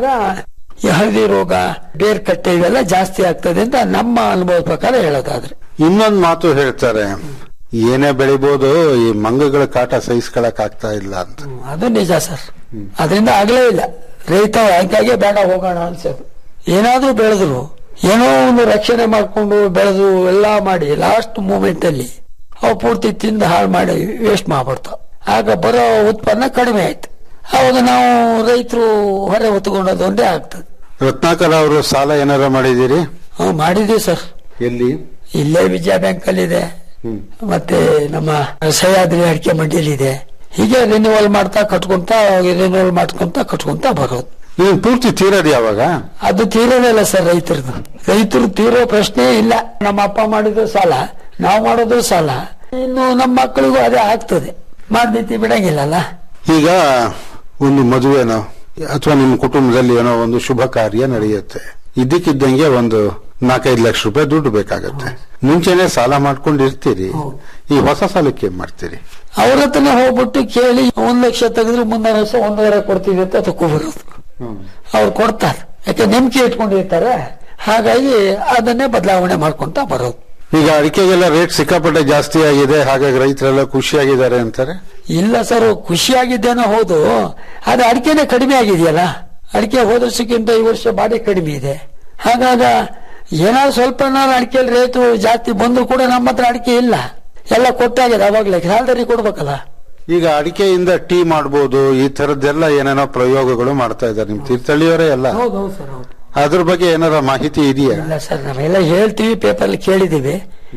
ಈ ಹಳದಿ ರೋಗ ಬೇರ್ ಕಟ್ಟೆ ಇವೆಲ್ಲ ಜಾಸ್ತಿ ಆಗ್ತದೆ ಅಂತ ನಮ್ಮ ಅನುಭವದ ಪ್ರಕಾರ ಹೇಳೋದಾದ್ರೆ ಇನ್ನೊಂದ್ ಮಾತು ಹೇಳ್ತಾರೆ ಏನೇ ಬೆಳಿಬೋದು ಈ ಮಂಗಗಳ ಕಾಟ ಸಹಿಸ್ಕೊಳಕ್ ಆಗ್ತಾ ಇಲ್ಲ ಅಂತ ಅದು ನಿಜ ಸರ್ ಅದರಿಂದ ಆಗ್ಲೇ ಇಲ್ಲ ರೈತ ಹಾಗಾಗಿ ಬೇಡ ಹೋಗೋಣ ಅನ್ಸೋದು ಏನಾದ್ರೂ ಬೆಳೆದ್ರು ಏನೋ ಒಂದು ರಕ್ಷಣೆ ಮಾಡ್ಕೊಂಡು ಬೆಳೆದು ಎಲ್ಲಾ ಮಾಡಿ ಲಾಸ್ಟ್ ಮೂಮೆಂಟ್ ಅಲ್ಲಿ ಅವು ಪೂರ್ತಿ ತಿಂದು ಹಾಳು ಮಾಡಿ ವೇಸ್ಟ್ ಮಾಡ್ಬಿಡ್ತಾವ ಆಗ ಬರೋ ಉತ್ಪನ್ನ ಕಡಿಮೆ ಆಯ್ತು ಅವಾಗ ನಾವು ರೈತರು ಹೊರೆ ಹೊತ್ಕೊಂಡೋದು ಒಂದೇ ಆಗ್ತದೆ ರತ್ನಾಕರ್ ಅವರು ಸಾಲ ಏನಾರ ಮಾಡಿದ್ದೀರಿ ಹ್ಮ್, ಮಾಡಿದೀವಿ ಸರ್ ಎಲ್ಲಿ ಇಲ್ಲೇ ವಿಜಯ ಬ್ಯಾಂಕ್ ಅಲ್ಲಿ ಇದೆ ಮತ್ತೆ ನಮ್ಮ ಸಹ್ಯಾದ್ರಿ ಅಡಿಕೆ ಮಂಡಿಯಲ್ಲಿ ಇದೆ ಹೀಗೆ ರಿನ್ಯೂವಲ್ ಮಾಡ್ತಾ ಕಟ್ಕೊಂತ ರಿನ್ಯೂವಲ್ ಮಾಡ್ಕೊಂತ ಕಟ್ಕೊಂತ ಬರೋದು ನೀನ್ ಪೂರ್ತಿ ತೀರೋದು ಯಾವಾಗ ಅದು ತೀರೋದಿಲ್ಲ ಸರ್ ರೈತರದು ರೈತರು ತೀರೋ ಪ್ರಶ್ನೆ ಇಲ್ಲ ನಮ್ಮ ಅಪ್ಪ ಮಾಡಿದ್ರು ಸಾಲ ನಾವು ಮಾಡೋದು ಸಾಲ ಇನ್ನು ನಮ್ಮ ಮಕ್ಕಳಿಗೂ ಅದೇ ಆಗ್ತದೆ ಮಾಡ್ದೈತಿ ಬಿಡಂಗಿಲ್ಲಲ್ಲ ಈಗ ಒಂದು ಮದುವೆನೋ ಅಥವಾ ನಿಮ್ಮ ಕುಟುಂಬದಲ್ಲಿ ಏನೋ ಒಂದು ಶುಭ ಕಾರ್ಯ ನಡೆಯುತ್ತೆ ಇದ್ದಕ್ಕಿದ್ದಂಗೆ ಒಂದು ನಾಲ್ಕೈದು ಲಕ್ಷ ರೂಪಾಯಿ ದುಡ್ಡು ಬೇಕಾಗತ್ತೆ ಮುಂಚೆನೆ ಸಾಲ ಮಾಡ್ಕೊಂಡಿರ್ತೀರಿ ಈ ಹೊಸ ಸಾಲಕ್ಕೆ ಏನ್ ಮಾಡ್ತೀರಿ ಅವ್ರ ಹತ್ರನೇ ಹೋಗ್ಬಿಟ್ಟು ಕೇಳಿ ಒಂದ್ ಲಕ್ಷ ತೆಗೆದ್ರೆ ಮುಂದಿನ ವರ್ಷ ಒಂದೂವರೆ ಕೊಡ್ತೀವಿ ಅಂತ ತಗೋಬರೋದು ಅವ್ರು ಕೊಡ್ತಾರೆ ಯಾಕೆ ನಂಬಿಕೆ ಇಟ್ಕೊಂಡಿರ್ತಾರೆ ಹಾಗಾಗಿ ಅದನ್ನೇ ಬದಲಾವಣೆ ಮಾಡ್ಕೊಂತ ಬರೋದು ಈಗ ಅಡಿಕೆಗೆಲ್ಲ ರೇಟ್ ಸಿಕ್ಕಾಪಟ್ಟೆ ಜಾಸ್ತಿ ಆಗಿದೆ ಹಾಗಾಗಿ ರೈತರೆಲ್ಲ ಖುಷಿಯಾಗಿದ್ದಾರೆ ಅಂತಾರೆ ಇಲ್ಲ ಸರ್ ಖುಷಿಯಾಗಿದ್ದೇನೋ ಹೌದು ಆದ್ರೆ ಅಡಿಕೆನೆ ಕಡಿಮೆ ಆಗಿದೆಯಲ್ಲ ಅಡಿಕೆ ಹೋದ ವರ್ಷಕ್ಕಿಂತ ಈ ವರ್ಷ ಬಾಡಿ ಕಡಿಮೆ ಇದೆ ಹಾಗಾಗ ಏನಾದ್ರು ಸ್ವಲ್ಪ ಅಡಿಕೆ ರೇಟು ಜಾಸ್ತಿ ಬಂದ್ರು ಕೂಡ ನಮ್ಮ ಹತ್ರ ಅಡಿಕೆ ಇಲ್ಲ ಎಲ್ಲ ಕೊಟ್ಟಾಗಿದೆ ಅವಾಗ್ಲೇ ಸಾಲದಾರಿ ಕೊಡ್ಬೇಕಲ್ಲ ಈಗ ಅಡಿಕೆಯಿಂದ ಟೀ ಮಾಡ್ಬೋದು ಈ ತರದ್ದೆಲ್ಲ ಏನೇನೋ ಪ್ರಯೋಗಗಳು ಮಾಡ್ತಾ ಇದ್ದಾರೆ ನಿಮ್ ತೀರ್ಥಹಳ್ಳಿಯವರೇ ಎಲ್ಲ ಹೌದೌದು ಸರ್ ಹೌದು ಅದ್ರ ಬಗ್ಗೆ ಏನಾರ ಮಾಹಿತಿ ಇದೆಯಾ ಇಲ್ಲ ಸರ್ ನಾವೆಲ್ಲ ಹೇಳ್ತೀವಿ ಪೇಪರ್ ಕೇಳಿದೀವಿ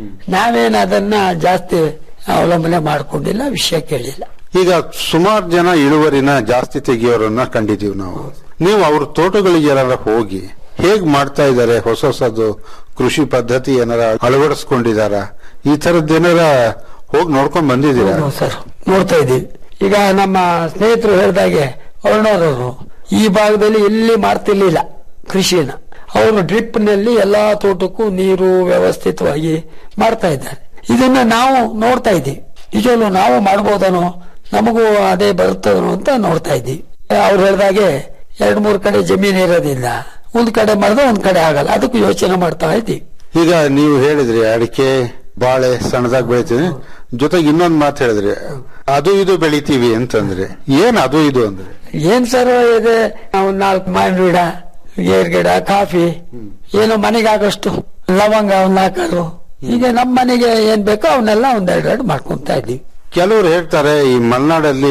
ನಾವೇನು ಅದನ್ನ ಜಾಸ್ತಿ ಅವಲಂಬನೆ ಮಾಡ್ಕೊಂಡಿಲ್ಲ ವಿಷಯ ಕೇಳಿಲ್ಲ ಈಗ ಸುಮಾರು ಜನ ಇಳುವರಿನ ಜಾಸ್ತಿ ತೆಗಿಯೋರನ್ನ ಕಂಡಿದೀವಿ ನಾವು ನೀವು ಅವ್ರ ತೋಟಗಳಿಗೆ ಏನಾರ ಹೋಗಿ ಹೇಗ್ ಮಾಡ್ತಾ ಇದ್ದಾರೆ ಹೊಸ ಹೊಸದು ಕೃಷಿ ಪದ್ಧತಿ ಏನಾರ ಅಳವಡಿಸ್ಕೊಂಡಿದಾರ ಈ ತರದ್ದು ಏನಾರ ಹೋಗಿ ನೋಡ್ಕೊಂಡ್ ಬಂದಿದ್ದೀರಾ ಹೌದು ಸರ್ ನೋಡ್ತಾ ಇದ್ದೀವಿ ಈಗ ನಮ್ಮ ಸ್ನೇಹಿತರು ಹೇಳ್ದಾಗೆ ಅರುಣೋರವರು ಈ ಭಾಗದಲ್ಲಿ ಎಲ್ಲಿ ಮಾಡ್ತಿರ್ಲಿಲ್ಲ ಕೃಷಿನ ಅವರು ಡ್ರಿಪ್ ನಲ್ಲಿ ಎಲ್ಲಾ ತೋಟಕ್ಕೂ ನೀರು ವ್ಯವಸ್ಥಿತವಾಗಿ ಮಾಡ್ತಾ ಇದ್ದಾರೆ ಇದನ್ನ ನಾವು ನೋಡ್ತಾ ಇದ್ದೀವಿ ನಿಜವಲ್ಲೂ ನಾವು ಮಾಡ್ಬೋದನೋ ನಮಗೂ ಅದೇ ಬರುತ್ತದನೋ ಅಂತ ನೋಡ್ತಾ ಇದ್ದೀವಿ ಅವ್ರು ಹೇಳ್ದಾಗೆ ಎರಡ್ ಮೂರು ಕಡೆ ಜಮೀನು ಇರೋದಿಲ್ಲ ಒಂದ್ ಕಡೆ ಮಾಡಿದ್ರೆ ಒಂದ್ ಕಡೆ ಆಗಲ್ಲ ಅದಕ್ಕೂ ಯೋಚನೆ ಮಾಡ್ತಾ ಇದ್ದೀವಿ ಈಗ ನೀವು ಹೇಳಿದ್ರಿ ಅಡಿಕೆ ಬಾಳೆ ಸಣ್ಣದಾಗಿ ಬೆಳಿತೀವಿ ಜೊತೆಗೆ ಇನ್ನೊಂದ್ ಮಾತು ಹೇಳಿದ್ರಿ ಅದು ಇದು ಬೆಳಿತೀವಿ ಅಂತಂದ್ರೆ ಏನ್ ಅದು ಇದು ಅಂದ್ರೆ ಏನ್ ಸರ್ ಇದೆ ಒಂದ್ ನಾಲ್ಕು ಮಾವಿನ ಗಿಡ ಗೇರ್ ಗಿಡ ಕಾಫಿ ಏನೋ ಮನೆಗಾಗಷ್ಟು ಲವಂಗ ಒಂದ್ ನಾಲ್ಕಾರು ಹೀಗೆ ನಮ್ಮ ಮನೆಗೆ ಏನ್ ಬೇಕೋ ಅವನ್ನೆಲ್ಲ ಒಂದೆರಡೆರಡು ಮಾಡ್ಕೊಂತ ಇದ್ದೀವಿ ಕೆಲವರು ಹೇಳ್ತಾರೆ ಈ ಮಲೆನಾಡಲ್ಲಿ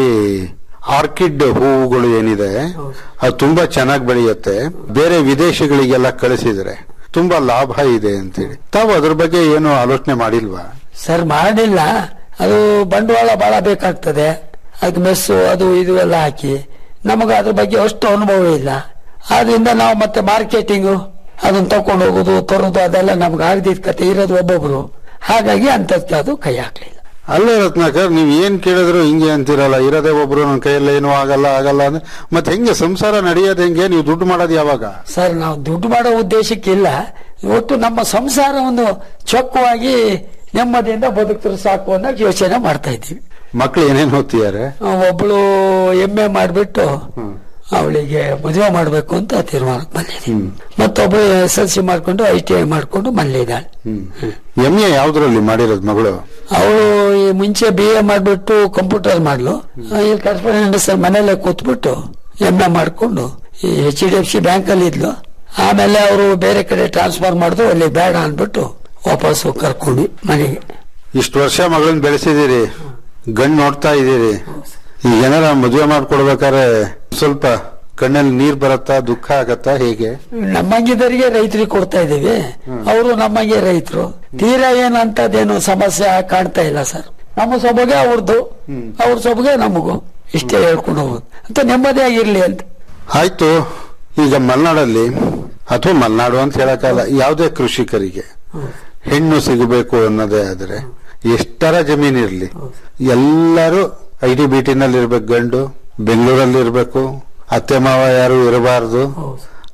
ಆರ್ಕಿಡ್ ಹೂವುಗಳು ಏನಿದೆ ಅದು ತುಂಬಾ ಚೆನ್ನಾಗಿ ಬೆಳೆಯುತ್ತೆ ಬೇರೆ ವಿದೇಶಗಳಿಗೆಲ್ಲ ಕಳಿಸಿದ್ರೆ ತುಂಬಾ ಲಾಭ ಇದೆ ಅಂತೇಳಿ ತಾವು ಅದ್ರ ಬಗ್ಗೆ ಏನು ಆಲೋಚನೆ ಮಾಡಿಲ್ವಾ ಸರ್ ಮಾಡಿಲ್ಲ ಅದು ಬಂಡವಾಳ ಬಹಳ ಬೇಕಾಗ್ತದೆ ಅದಕ್ಕೆ ಮೆಸ್ಸು ಅದು ಇದು ಎಲ್ಲ ಹಾಕಿ ನಮಗೆ ಅದ್ರ ಬಗ್ಗೆ ಅಷ್ಟು ಅನುಭವ ಇಲ್ಲ ಆದ್ರಿಂದ ನಾವು ಮತ್ತೆ ಮಾರ್ಕೆಟಿಂಗು ಅದನ್ನ ತಕೊಂಡು ಹೋಗೋದು ತರೋದು ಅದೆಲ್ಲ ನಮ್ಗೆ ಆಗದಿದ್ದ ಕತೆ ಇರೋದು ಒಬ್ಬೊಬ್ರು ಹಾಗಾಗಿ ಅಂತದ್ಕೆ ಅದು ಕೈ ಹಾಕ್ಲಿಲ್ಲ ಅಲ್ಲೇ ರತ್ನಾಕರ್ ನೀವ್ ಏನ್ ಕೇಳಿದ್ರು ಹಿಂಗೆ ಅಂತಿರಲ್ಲ ಇರೋದೇ ಒಬ್ರು ನನ್ನ ಕೈಯಲ್ಲಿ ಏನೂ ಆಗಲ್ಲ ಆಗಲ್ಲ ಅಂದ್ರೆ ಮತ್ತೆ ಹೆಂಗೆ ಸಂಸಾರ ನಡೆಯೋದು ಹೆಂಗೆ ನೀವು ದುಡ್ಡು ಮಾಡೋದು ಯಾವಾಗ ಸರ್ ನಾವು ದುಡ್ಡು ಮಾಡೋ ಉದ್ದೇಶಕ್ಕಿಲ್ಲ ಒಟ್ಟು ನಮ್ಮ ಸಂಸಾರ ಒಂದು ಚೊಕ್ಕವಾಗಿ ನೆಮ್ಮದಿಯಿಂದ ಬದುಕಿದ್ರೆ ಸಾಕು ಅನ್ನೋ ಯೋಚನೆ ಮಾಡ್ತಾ ಇದ್ದೀವಿ ಮಕ್ಳು ಏನೇನ್ ಓದ್ತಿದ್ದಾರೆ ಒಬ್ಳು ಎಂ ಎ ಮಾಡ್ಬಿಟ್ಟು ಅವಳಿಗೆ ಮದುವೆ ಮಾಡ್ಬೇಕು ಅಂತ ತೀರ್ಮಾನಕ್ಕೆ ಬಂದಿದ್ದೀವಿ ಮತ್ತೊಬ್ಳು ಎಸ್ ಎಲ್ ಸಿ ಮಾಡ್ಕೊಂಡು ಐ ಟಿ ಐ ಮಾಡ್ಕೊಂಡು ಮನೇಲಿದ್ದಾಳೆ ಎಂ ಎ ಯಾವ್ದ್ರಲ್ಲಿ ಮಾಡಿರೋದು ಮಗಳು ಅವಳು ಈ ಮುಂಚೆ ಬಿ ಎ ಮಾಡ್ಬಿಟ್ಟು ಕಂಪ್ಯೂಟರ್ ಮಾಡ್ಲು ಇಲ್ಲಿ ಕರೆಸ್ಪಾಂಡೆಂಟ್ ಸರ್ ಮನೇಲೆ ಕೂತ್ಬಿಟ್ಟು ಎಂ ಎ ಮಾಡ್ಕೊಂಡು ಈ H D F C bank ಅಲ್ಲಿ ಇದ್ಲು ಆಮೇಲೆ ಅವರು ಬೇರೆ ಕಡೆ ಟ್ರಾನ್ಸ್ಫರ್ ಮಾಡಿದ್ರು ಅಲ್ಲಿ ಬೇಡ ಅಂದ್ಬಿಟ್ಟು ವಾಪಸ್ಸು ಕರ್ಕೊಂಡು ಮನೆಗೆ ಇಷ್ಟು ವರ್ಷ ಮಗಳನ್ನ ಬೆಳೆಸಿದಿರಿ ಗಂಡ್ ನೋಡ್ತಾ ಇದ್ದೀರಿ ಈಗ ಏನಾರ ಮದುವೆ ಮಾಡ್ಕೊಡ್ಬೇಕಾದ್ರೆ ಸ್ವಲ್ಪ ಕಣ್ಣಲ್ಲಿ ನೀರ್ ಬರತ್ತಾ ದುಃಖ ಆಗತ್ತಾ ಹೇಗೆ ನಮ್ಮಂಗಿದರಿಗೆ ರೈತರಿಗೆ ಕೊಡ್ತಾ ಇದೀವಿ ಅವರು ನಮ್ಮಂಗೆ ರೈತರು ತೀರಾ ಏನಂತದೇನು ಸಮಸ್ಯೆ ಕಾಣ್ತಾ ಇಲ್ಲ ಸರ್ ನಮ್ಮ ಸೊಬಗೆ ಅವ್ರದ್ದು ಅವ್ರ ಸೊಬಗೆ ನಮಗೂ ಇಷ್ಟೇ ಹೇಳ್ಕೊಂಡು ಹೋಗೋದು ಅಂತ ನೆಮ್ಮದಿಯಾಗಿರ್ಲಿ ಅಂತ ಆಯ್ತು ಈಗ ಮಲೆನಾಡಲ್ಲಿ ಅಥವಾ ಮಲೆನಾಡು ಅಂತ ಹೇಳಕ್ಕಾಗಲ್ಲ ಯಾವುದೇ ಕೃಷಿಕರಿಗೆ ಹೆಣ್ಣು ಸಿಗಬೇಕು ಅನ್ನೋದೇ ಆದ್ರೆ ಎಷ್ಟರ ಜಮೀನಿರ್ಲಿ ಎಲ್ಲರೂ ಐ ಟಿ ಬಿ ಟಿನಲ್ಲಿ ಇರ್ಬೇಕು ಗಂಡು ಬೆಂಗಳೂರಲ್ಲಿ ಇರ್ಬೇಕು ಅತ್ತೆ ಮಾವ ಯಾರು ಇರಬಾರ್ದು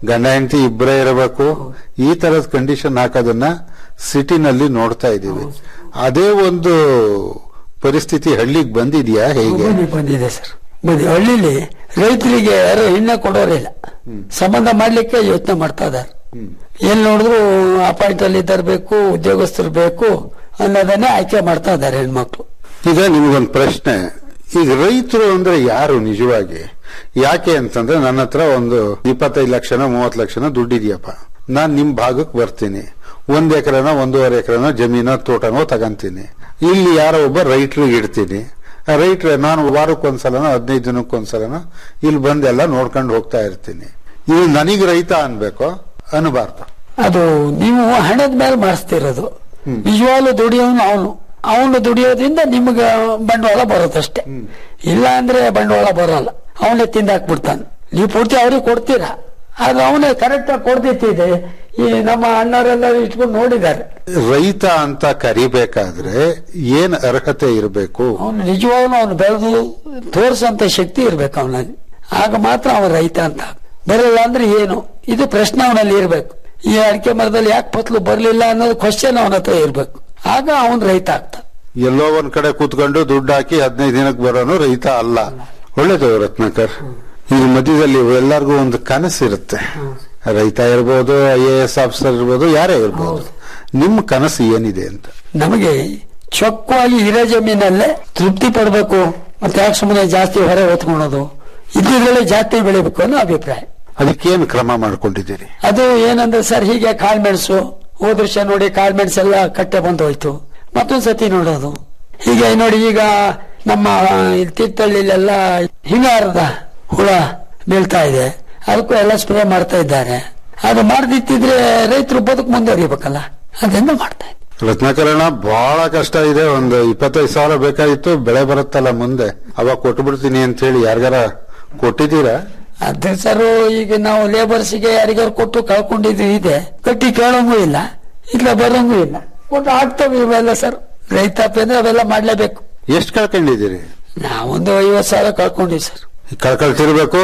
ಗಂಡ ಹೆಂಡತಿ ಇಬ್ಬರೇ ಇರಬೇಕು ಈ ತರದ ಕಂಡೀಷನ್ ಹಾಕೋದನ್ನ ಸಿಟಿನಲ್ಲಿ ನೋಡ್ತಾ ಇದ್ದೀವಿ ಅದೇ ಒಂದು ಪರಿಸ್ಥಿತಿ ಹಳ್ಳಿಗೆ ಬಂದಿದ್ಯಾ ಹೇಗೆ ಬಂದಿ- ಬಂದಿದೆ ಸರ್ ಬಂದಿ ಹಳ್ಳಿಲಿ ರೈತರಿಗೆ ಯಾರು ಹೆಣ್ಣೆ ಕೊಡೋರಿಲ್ಲ ಸಂಬಂಧ ಮಾಡ್ಲಿಕ್ಕೆ ಯೋಚನೆ ಮಾಡ್ತಾ ಇದಾರೆ ಎಲ್ಲಿ ನೋಡಿದ್ರು ಅಪಾಯಿಂಟ್ ಅಲ್ಲಿ ತರಬೇಕು ಉದ್ಯೋಗಸ್ಥರು ಬೇಕು ಅನ್ನೋದನ್ನೇ ಆಯ್ಕೆ ಮಾಡ್ತಾ ಇದ್ದಾರೆ ಹೆಣ್ಮಕ್ಳು ಈಗ ನಿಮ್ಗೊಂದು ಪ್ರಶ್ನೆ ಈಗ ರೈತರು ಅಂದ್ರೆ ಯಾರು ನಿಜವಾಗಿ ಯಾಕೆ ಅಂತಂದ್ರೆ ನನ್ನ ಹತ್ರ ಒಂದು ಇಪ್ಪತ್ತೈದು ಲಕ್ಷನ ಮೂವತ್ತು ಲಕ್ಷನ ದುಡ್ಡಿದ್ಯಪ್ಪ ನಾನ್ ನಿಮ್ ಭಾಗಕ್ಕೆ ಬರ್ತೀನಿ ಒಂದ್ ಎಕರೆನ ಒಂದೂವರೆ ಎಕರೆನ ಜಮೀನ ತೋಟನೋ ತಗಂತೀನಿ ಇಲ್ಲಿ ಯಾರೋ ಒಬ್ಬ ರೈತರಿಗೆ ಇಡ್ತೀನಿ ಆ ರೈಟ್ರೆ ನಾನು ವಾರಕ್ಕೊಂದ್ಸಲನ ಹದಿನೈದು ದಿನಕ್ಕೊಂದ್ಸಲನ ಇಲ್ಲಿ ಬಂದೆಲ್ಲ ನೋಡ್ಕೊಂಡು ಹೋಗ್ತಾ ಇರ್ತೀನಿ ಇದು ನನಗೆ ರೈತ ಅನ್ಬೇಕು ಅನ್ಬಾರ್ದು ಅದು ನೀವು ಹಣದ ಮೇಲೆ ಮಾಡಿಸ್ತಿರೋದು ನಿಜವಾಗ್ಲೂ ದುಡಿಯೋನು ಅವನು ಅವನು ದುಡಿಯೋದ್ರಿಂದ ನಿಮ್ಗೆ ಬಂಡವಾಳ ಬರೋದಷ್ಟೇ ಇಲ್ಲ ಅಂದ್ರೆ ಬಂಡವಾಳ ಬರೋಲ್ಲ ಅವನೇ ತಿಂದಾಕ್ಬಿಡ್ತಾನೆ ನೀವು ಪೂರ್ತಿ ಅವ್ರಿಗೆ ಕೊಡ್ತೀರಾ ಆದ್ರೆ ಅವನೇ ಕರೆಕ್ಟ್ ಆಗಿ ಕೊಡ್ದಿತ್ತಿದೆ ಈ ನಮ್ಮ ಅಣ್ಣವರೆಲ್ಲ ಇಟ್ಕೊಂಡು ನೋಡಿದ್ದಾರೆ ರೈತ ಅಂತ ಕರಿಬೇಕಾದ್ರೆ ಏನ್ ಅರ್ಹತೆ ಇರಬೇಕು ಅವನು ನಿಜವಾಗ್ಲೂ ಅವನು ಬೆಳೆದು ತೋರಿಸಂತ ಶಕ್ತಿ ಇರ್ಬೇಕು ಅವನಲ್ಲಿ ಆಗ ಮಾತ್ರ ಅವನ ರೈತ ಅಂತ ಬರಲ್ಲ ಅಂದ್ರೆ ಏನು ಇದು ಪ್ರಶ್ನೆ ಅವನಲ್ಲಿ ಇರ್ಬೇಕು ಈ ಅಡಿಕೆ ಮರದಲ್ಲಿ ಯಾಕೆ ಫಸಲು ಬರಲಿಲ್ಲ ಅನ್ನೋದು ಕ್ವಶನ್ ಅವನ ಹತ್ರ ಇರ್ಬೇಕು ಆಗ ಅವನ್ ರೈತ ಆಗ್ತಾನೆ ಎಲ್ಲೋ ಒಂದ್ ಕಡೆ ಕೂತ್ಕೊಂಡು ದುಡ್ಡು ಹಾಕಿ ಹದಿನೈದು ದಿನಕ್ಕೆ ಬರೋನು ರೈತ ಅಲ್ಲ ಒಳ್ಳೇದು ರತ್ನಾಕರ್ ಈ ಮಧ್ಯದಲ್ಲಿ ಎಲ್ಲರಿಗೂ ಒಂದು ಕನಸಿರುತ್ತೆ ರೈತ ಇರ್ಬೋದು ಐ ಎ ಎಸ್ ಆಫೀಸರ್ ಇರ್ಬೋದು ಯಾರೇ ಇರ್ಬೋದು ನಿಮ್ಮ ಕನಸು ಏನಿದೆ ಅಂತ ನಮಗೆ ಚೊಕ್ಕವಾಗಿ ಇರೋ ಜಮೀನಲ್ಲೇ ತೃಪ್ತಿ ಪಡಬೇಕು ಮತ್ತೆ ಯಾಕೆ ಸುಮ್ಮನೆ ಜಾಸ್ತಿ ಹೊರ ಹೊತ್ಕೊಳೋದು ಇದ್ದಿದ್ರಲ್ಲೇ ಜಾಸ್ತಿ ಬೆಳಿಬೇಕು ಅನ್ನೋ ಅಭಿಪ್ರಾಯ ಅದಕ್ಕೇನು ಕ್ರಮ ಮಾಡ್ಕೊಂಡಿದ್ದೀರಿ ಅದು ಏನಂದ್ರೆ ಸರ್ ಹೀಗೆ ಕಾಳ್ಮೆಣಸು ಹೋದ ವರ್ಷ ನೋಡಿ ಕಾಳ್ಮೆಣಸು ಎಲ್ಲ ಕಟ್ಟೆ ಬಂದು ಹೋಯ್ತು ಮತ್ತೊಂದ್ ಸತಿ ನೋಡೋದು ಹೀಗೆ ನೋಡಿ ಈಗ ನಮ್ಮ ಇಲ್ಲಿ ತೀರ್ಥಹಳ್ಳಿಲೆಲ್ಲ ಹಿಂಗಾರದ ಹುಳ ಬೀಳ್ತಾ ಇದೆ ಅದಕ್ಕೂ ಎಲ್ಲ ಸ್ಪ್ರೇ ಮಾಡ್ತಾ ಇದ್ದಾರೆ ಅದು ಮಾಡದಿತ್ತಿದ್ರೆ ರೈತರು ಬದುಕು ಮುಂದುವರಿಬೇಕಲ್ಲ ಅದನ್ನ ಮಾಡ್ತಾ ಇದ್ದಾರೆ ರತ್ನಾಕರಣ ಬಹಳ ಕಷ್ಟ ಇದೆ ಒಂದು ಇಪ್ಪತ್ತೈದು ಸಾವಿರ ಬೇಕಾಗಿತ್ತು ಬೆಳೆ ಬರುತ್ತಲ್ಲ ಮುಂದೆ ಅವಾಗ ಕೊಟ್ಬಿಡ್ತೀನಿ ಅಂತ ಹೇಳಿ ಯಾರಿಗಾರ ಕೊಟ್ಟಿದ್ದೀರಾ ಅದೇ ಸರ್ ಈಗ ನಾವು ಲೇಬರ್ಸ್ಗೆ ಯಾರಿಗಾರು ಕೊಟ್ಟು ಕಳ್ಕೊಂಡಿದ್ದು ಇದೆ ಕಟ್ಟಿ ಕೇಳೋಂಗೂ ಇಲ್ಲ ಇಲ್ಲ ಬರೋಂಗೂ ಇಲ್ಲ ಕೊಟ್ಟು ಆಗ್ತವೆ ಇವೆಲ್ಲ ಸರ್ ರೈತಾಪಿ ಅಂದ್ರೆ ಅವೆಲ್ಲ ಮಾಡ್ಲೇಬೇಕು ಎಷ್ಟು ಕಳ್ಕೊಂಡಿದ್ದೀರಿ ನಾವೊಂದು ಐವತ್ ಸಾವಿರ ಕಳ್ಕೊಂಡಿವಿ ಸರ್ ಕಳ್ಕೊಳ್ತಿರ್ಬೇಕು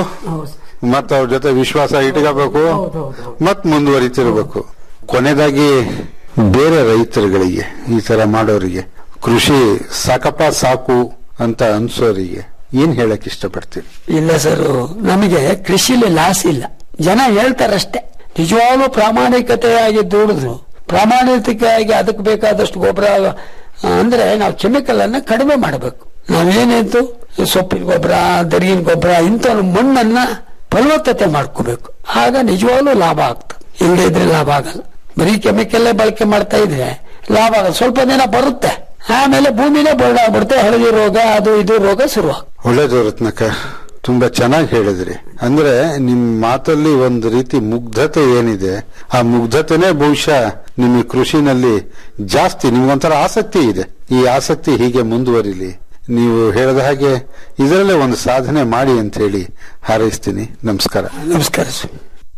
ಮತ್ ಅವ್ರ ಜೊತೆ ವಿಶ್ವಾಸ ಇಟ್ಕೋಬೇಕು ಮತ್ ಮುಂದುವರಿತಿರ್ಬೇಕು ಕೊನೆದಾಗಿ ಬೇರೆ ರೈತರುಗಳಿಗೆ ಈ ತರ ಮಾಡೋರಿಗೆ ಕೃಷಿ ಸಾಕಪ್ಪ ಸಾಕು ಅಂತ ಅನ್ಸೋರಿಗೆ ಏನ್ ಹೇಳಕ್ ಇಷ್ಟಪಡ್ತೀರಿ ಇಲ್ಲ ಸರ್ ನಮಗೆ ಕೃಷಿಲಿ ಲಾಸ್ ಇಲ್ಲ ಜನ ಹೇಳ್ತಾರಷ್ಟೇ ನಿಜವಾಗ್ಲೂ ಪ್ರಾಮಾಣಿಕತೆಯಾಗಿ ದುಡಿದ್ರು ಪ್ರಾಮಾಣಿಕತೆಯಾಗಿ ಅದಕ್ಕೆ ಬೇಕಾದಷ್ಟು ಗೊಬ್ಬರ ಅಂದ್ರೆ ನಾವು ಕೆಮಿಕಲ್ ಅನ್ನ ಕಡಿಮೆ ಮಾಡಬೇಕು ನಾವೇನಿತ್ತು ಸೊಪ್ಪಿನ ಗೊಬ್ಬರ ದರಿಗಿನ ಗೊಬ್ಬರ ಇಂಥ ಮಣ್ಣನ್ನ ಫಲವತ್ತತೆ ಮಾಡ್ಕೋಬೇಕು ಆಗ ನಿಜವಾಗ್ಲೂ ಲಾಭ ಆಗ್ತದೆ ಇಲ್ಲದೆ ಇದ್ರೆ ಲಾಭ ಆಗಲ್ಲ ಬರೀ ಕೆಮಿಕಲ್ಲೇ ಬಳಕೆ ಮಾಡ್ತಾ ಇದ್ರೆ ಲಾಭ ಆಗಲ್ಲ ಸ್ವಲ್ಪ ದಿನ ಬರುತ್ತೆ ಆಮೇಲೆ ಭೂಮಿನೇ ಬರ್ಡಾಗ್ಬಿಡುತ್ತೆ ಹಳದಿ ರೋಗ ಅದು ಇದು ರೋಗ ಶುರುವಾಗುತ್ತೆ ಒಳ್ಳೇದು ರತ್ನಕ ತುಂಬಾ ಚೆನ್ನಾಗಿ ಹೇಳಿದ್ರಿ ಅಂದ್ರೆ ನಿಮ್ ಮಾತಲ್ಲಿ ಒಂದು ರೀತಿ ಮುಗ್ಧತೆ ಏನಿದೆ ಆ ಮುಗ್ಧತೆನೇ ಬಹುಶಃ ನಿಮ್ಮ ಕೃಷಿನಲ್ಲಿ ಜಾಸ್ತಿ ನಿಮ್ಗೊಂಥರ ಆಸಕ್ತಿ ಇದೆ ಈ ಆಸಕ್ತಿ ಹೀಗೆ ಮುಂದುವರಿಲಿ ನೀವು ಹೇಳಿದ ಹಾಗೆ ಇದರಲ್ಲೇ ಒಂದು ಸಾಧನೆ ಮಾಡಿ ಅಂತ ಹೇಳಿ ಹಾರೈಸ್ತೀನಿ ನಮಸ್ಕಾರ ನಮಸ್ಕಾರ ಸರ್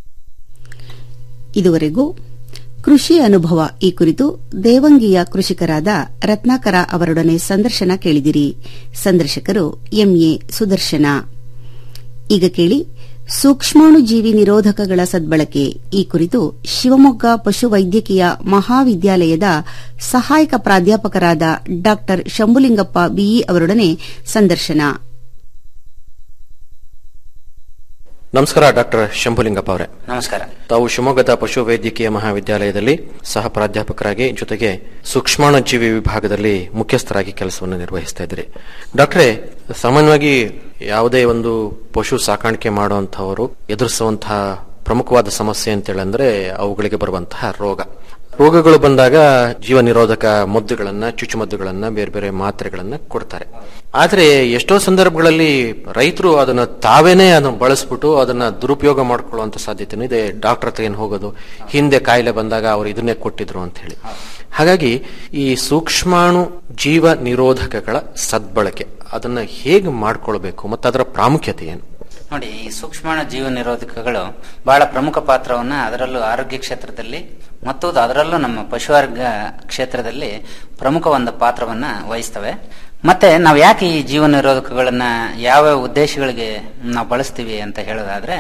ಇದುವರೆಗೂ ಕೃಷಿ ಅನುಭವ ಈ ಕುರಿತು ದೇವಂಗಿಯ ಕೃಷಿಕರಾದ ರತ್ನಾಕರ ಅವರೊಡನೆ ಸಂದರ್ಶನ ಕೇಳಿದಿರಿ ಸಂದರ್ಶಕರು ಎಂಎ ಸುದರ್ಶನ ಈಗ ಕೇಳಿ ಸೂಕ್ಷ್ಮಾಣುಜೀವಿ ನಿರೋಧಕಗಳ ಸದ್ಬಳಕೆ ಈ ಕುರಿತು ಶಿವಮೊಗ್ಗ ಪಶುವೈದ್ಯಕೀಯ ಮಹಾವಿದ್ಯಾಲಯದ ಸಹಾಯಕ ಪ್ರಾಧ್ಯಾಪಕರಾದ ಡಾ ಶಂಭುಲಿಂಗಪ್ಪ ಬಿಇ ಅವರೊಡನೆ ಸಂದರ್ಶನ ನಮಸ್ಕಾರ ಡಾಕ್ಟರ್ ಶಂಭುಲಿಂಗಪ್ಪ ಅವರೇ ನಮಸ್ಕಾರ ತಾವು ಶಿವಮೊಗ್ಗದ ಪಶುವೈದ್ಯಕೀಯ ಮಹಾವಿದ್ಯಾಲಯದಲ್ಲಿ ಸಹ ಪ್ರಾಧ್ಯಾಪಕರಾಗಿ ಜೊತೆಗೆ ಸೂಕ್ಷ್ಮಾಣುಜೀವಿ ವಿಭಾಗದಲ್ಲಿ ಮುಖ್ಯಸ್ಥರಾಗಿ ಕೆಲಸವನ್ನು ನಿರ್ವಹಿಸ್ತಾ ಇದ್ದೀರಿ ಡಾಕ್ಟ್ರೇ ಸಾಮಾನ್ಯವಾಗಿ ಯಾವುದೇ ಒಂದು ಪಶು ಸಾಕಾಣಿಕೆ ಮಾಡುವಂತಹವರು ಎದುರಿಸುವಂತಹ ಪ್ರಮುಖವಾದ ಸಮಸ್ಯೆ ಅಂತೇಳಂದ್ರೆ ಅವುಗಳಿಗೆ ಬರುವಂತಹ ರೋಗ ರೋಗಗಳು ಬಂದಾಗ ಜೀವ ನಿರೋಧಕ ಮದ್ದುಗಳನ್ನ ಚುಚ್ಚುಮದ್ದುಗಳನ್ನ ಬೇರೆ ಬೇರೆ ಮಾತ್ರೆಗಳನ್ನ ಕೊಡ್ತಾರೆ ಆದ್ರೆ ಎಷ್ಟೋ ಸಂದರ್ಭಗಳಲ್ಲಿ ರೈತರು ಅದನ್ನ ತಾವೇನೆ ಅದನ್ನ ಬಳಸ್ಬಿಟ್ಟು ಅದನ್ನ ದುರುಪಯೋಗ ಮಾಡ್ಕೊಳ್ಳುವಂತ ಸಾಧ್ಯತೆನೂ ಇದೆ ಡಾಕ್ಟರ್ ಹತ್ರ ಏನ್ ಹೋಗೋದು ಹಿಂದೆ ಕಾಯಿಲೆ ಬಂದಾಗ ಅವ್ರು ಇದನ್ನೇ ಕೊಟ್ಟಿದ್ರು ಅಂತ ಹೇಳಿ ಹಾಗಾಗಿ ಈ ಸೂಕ್ಷ್ಮಾಣು ಜೀವ ನಿರೋಧಕಗಳ ಸದ್ಬಳಕೆ ಅದನ್ನ ಹೇಗೆ ಮಾಡ್ಕೊಳ್ಬೇಕು ಮತ್ತು ಅದರ ಪ್ರಾಮುಖ್ಯತೆ ಏನು ನೋಡಿ ಈ ಸೂಕ್ಷ್ಮಾಣು ಜೀವ ನಿರೋಧಕಗಳು ಬಹಳ ಪ್ರಮುಖ ಪಾತ್ರವನ್ನ ಅದರಲ್ಲೂ ಆರೋಗ್ಯ ಕ್ಷೇತ್ರದಲ್ಲಿ ಮತ್ತು ಅದರಲ್ಲೂ ನಮ್ಮ ಪಶುವರ್ಗ ಕ್ಷೇತ್ರದಲ್ಲಿ ಪ್ರಮುಖ ಒಂದು ಪಾತ್ರವನ್ನ ವಹಿಸ್ತವೆ ಮತ್ತೆ ನಾವು ಯಾಕೆ ಈ ಜೀವ ನಿರೋಧಕಗಳನ್ನ ಯಾವ ಉದ್ದೇಶಗಳಿಗೆ ನಾವು ಬಳಸ್ತೀವಿ ಅಂತ ಹೇಳೋದಾದ್ರೆ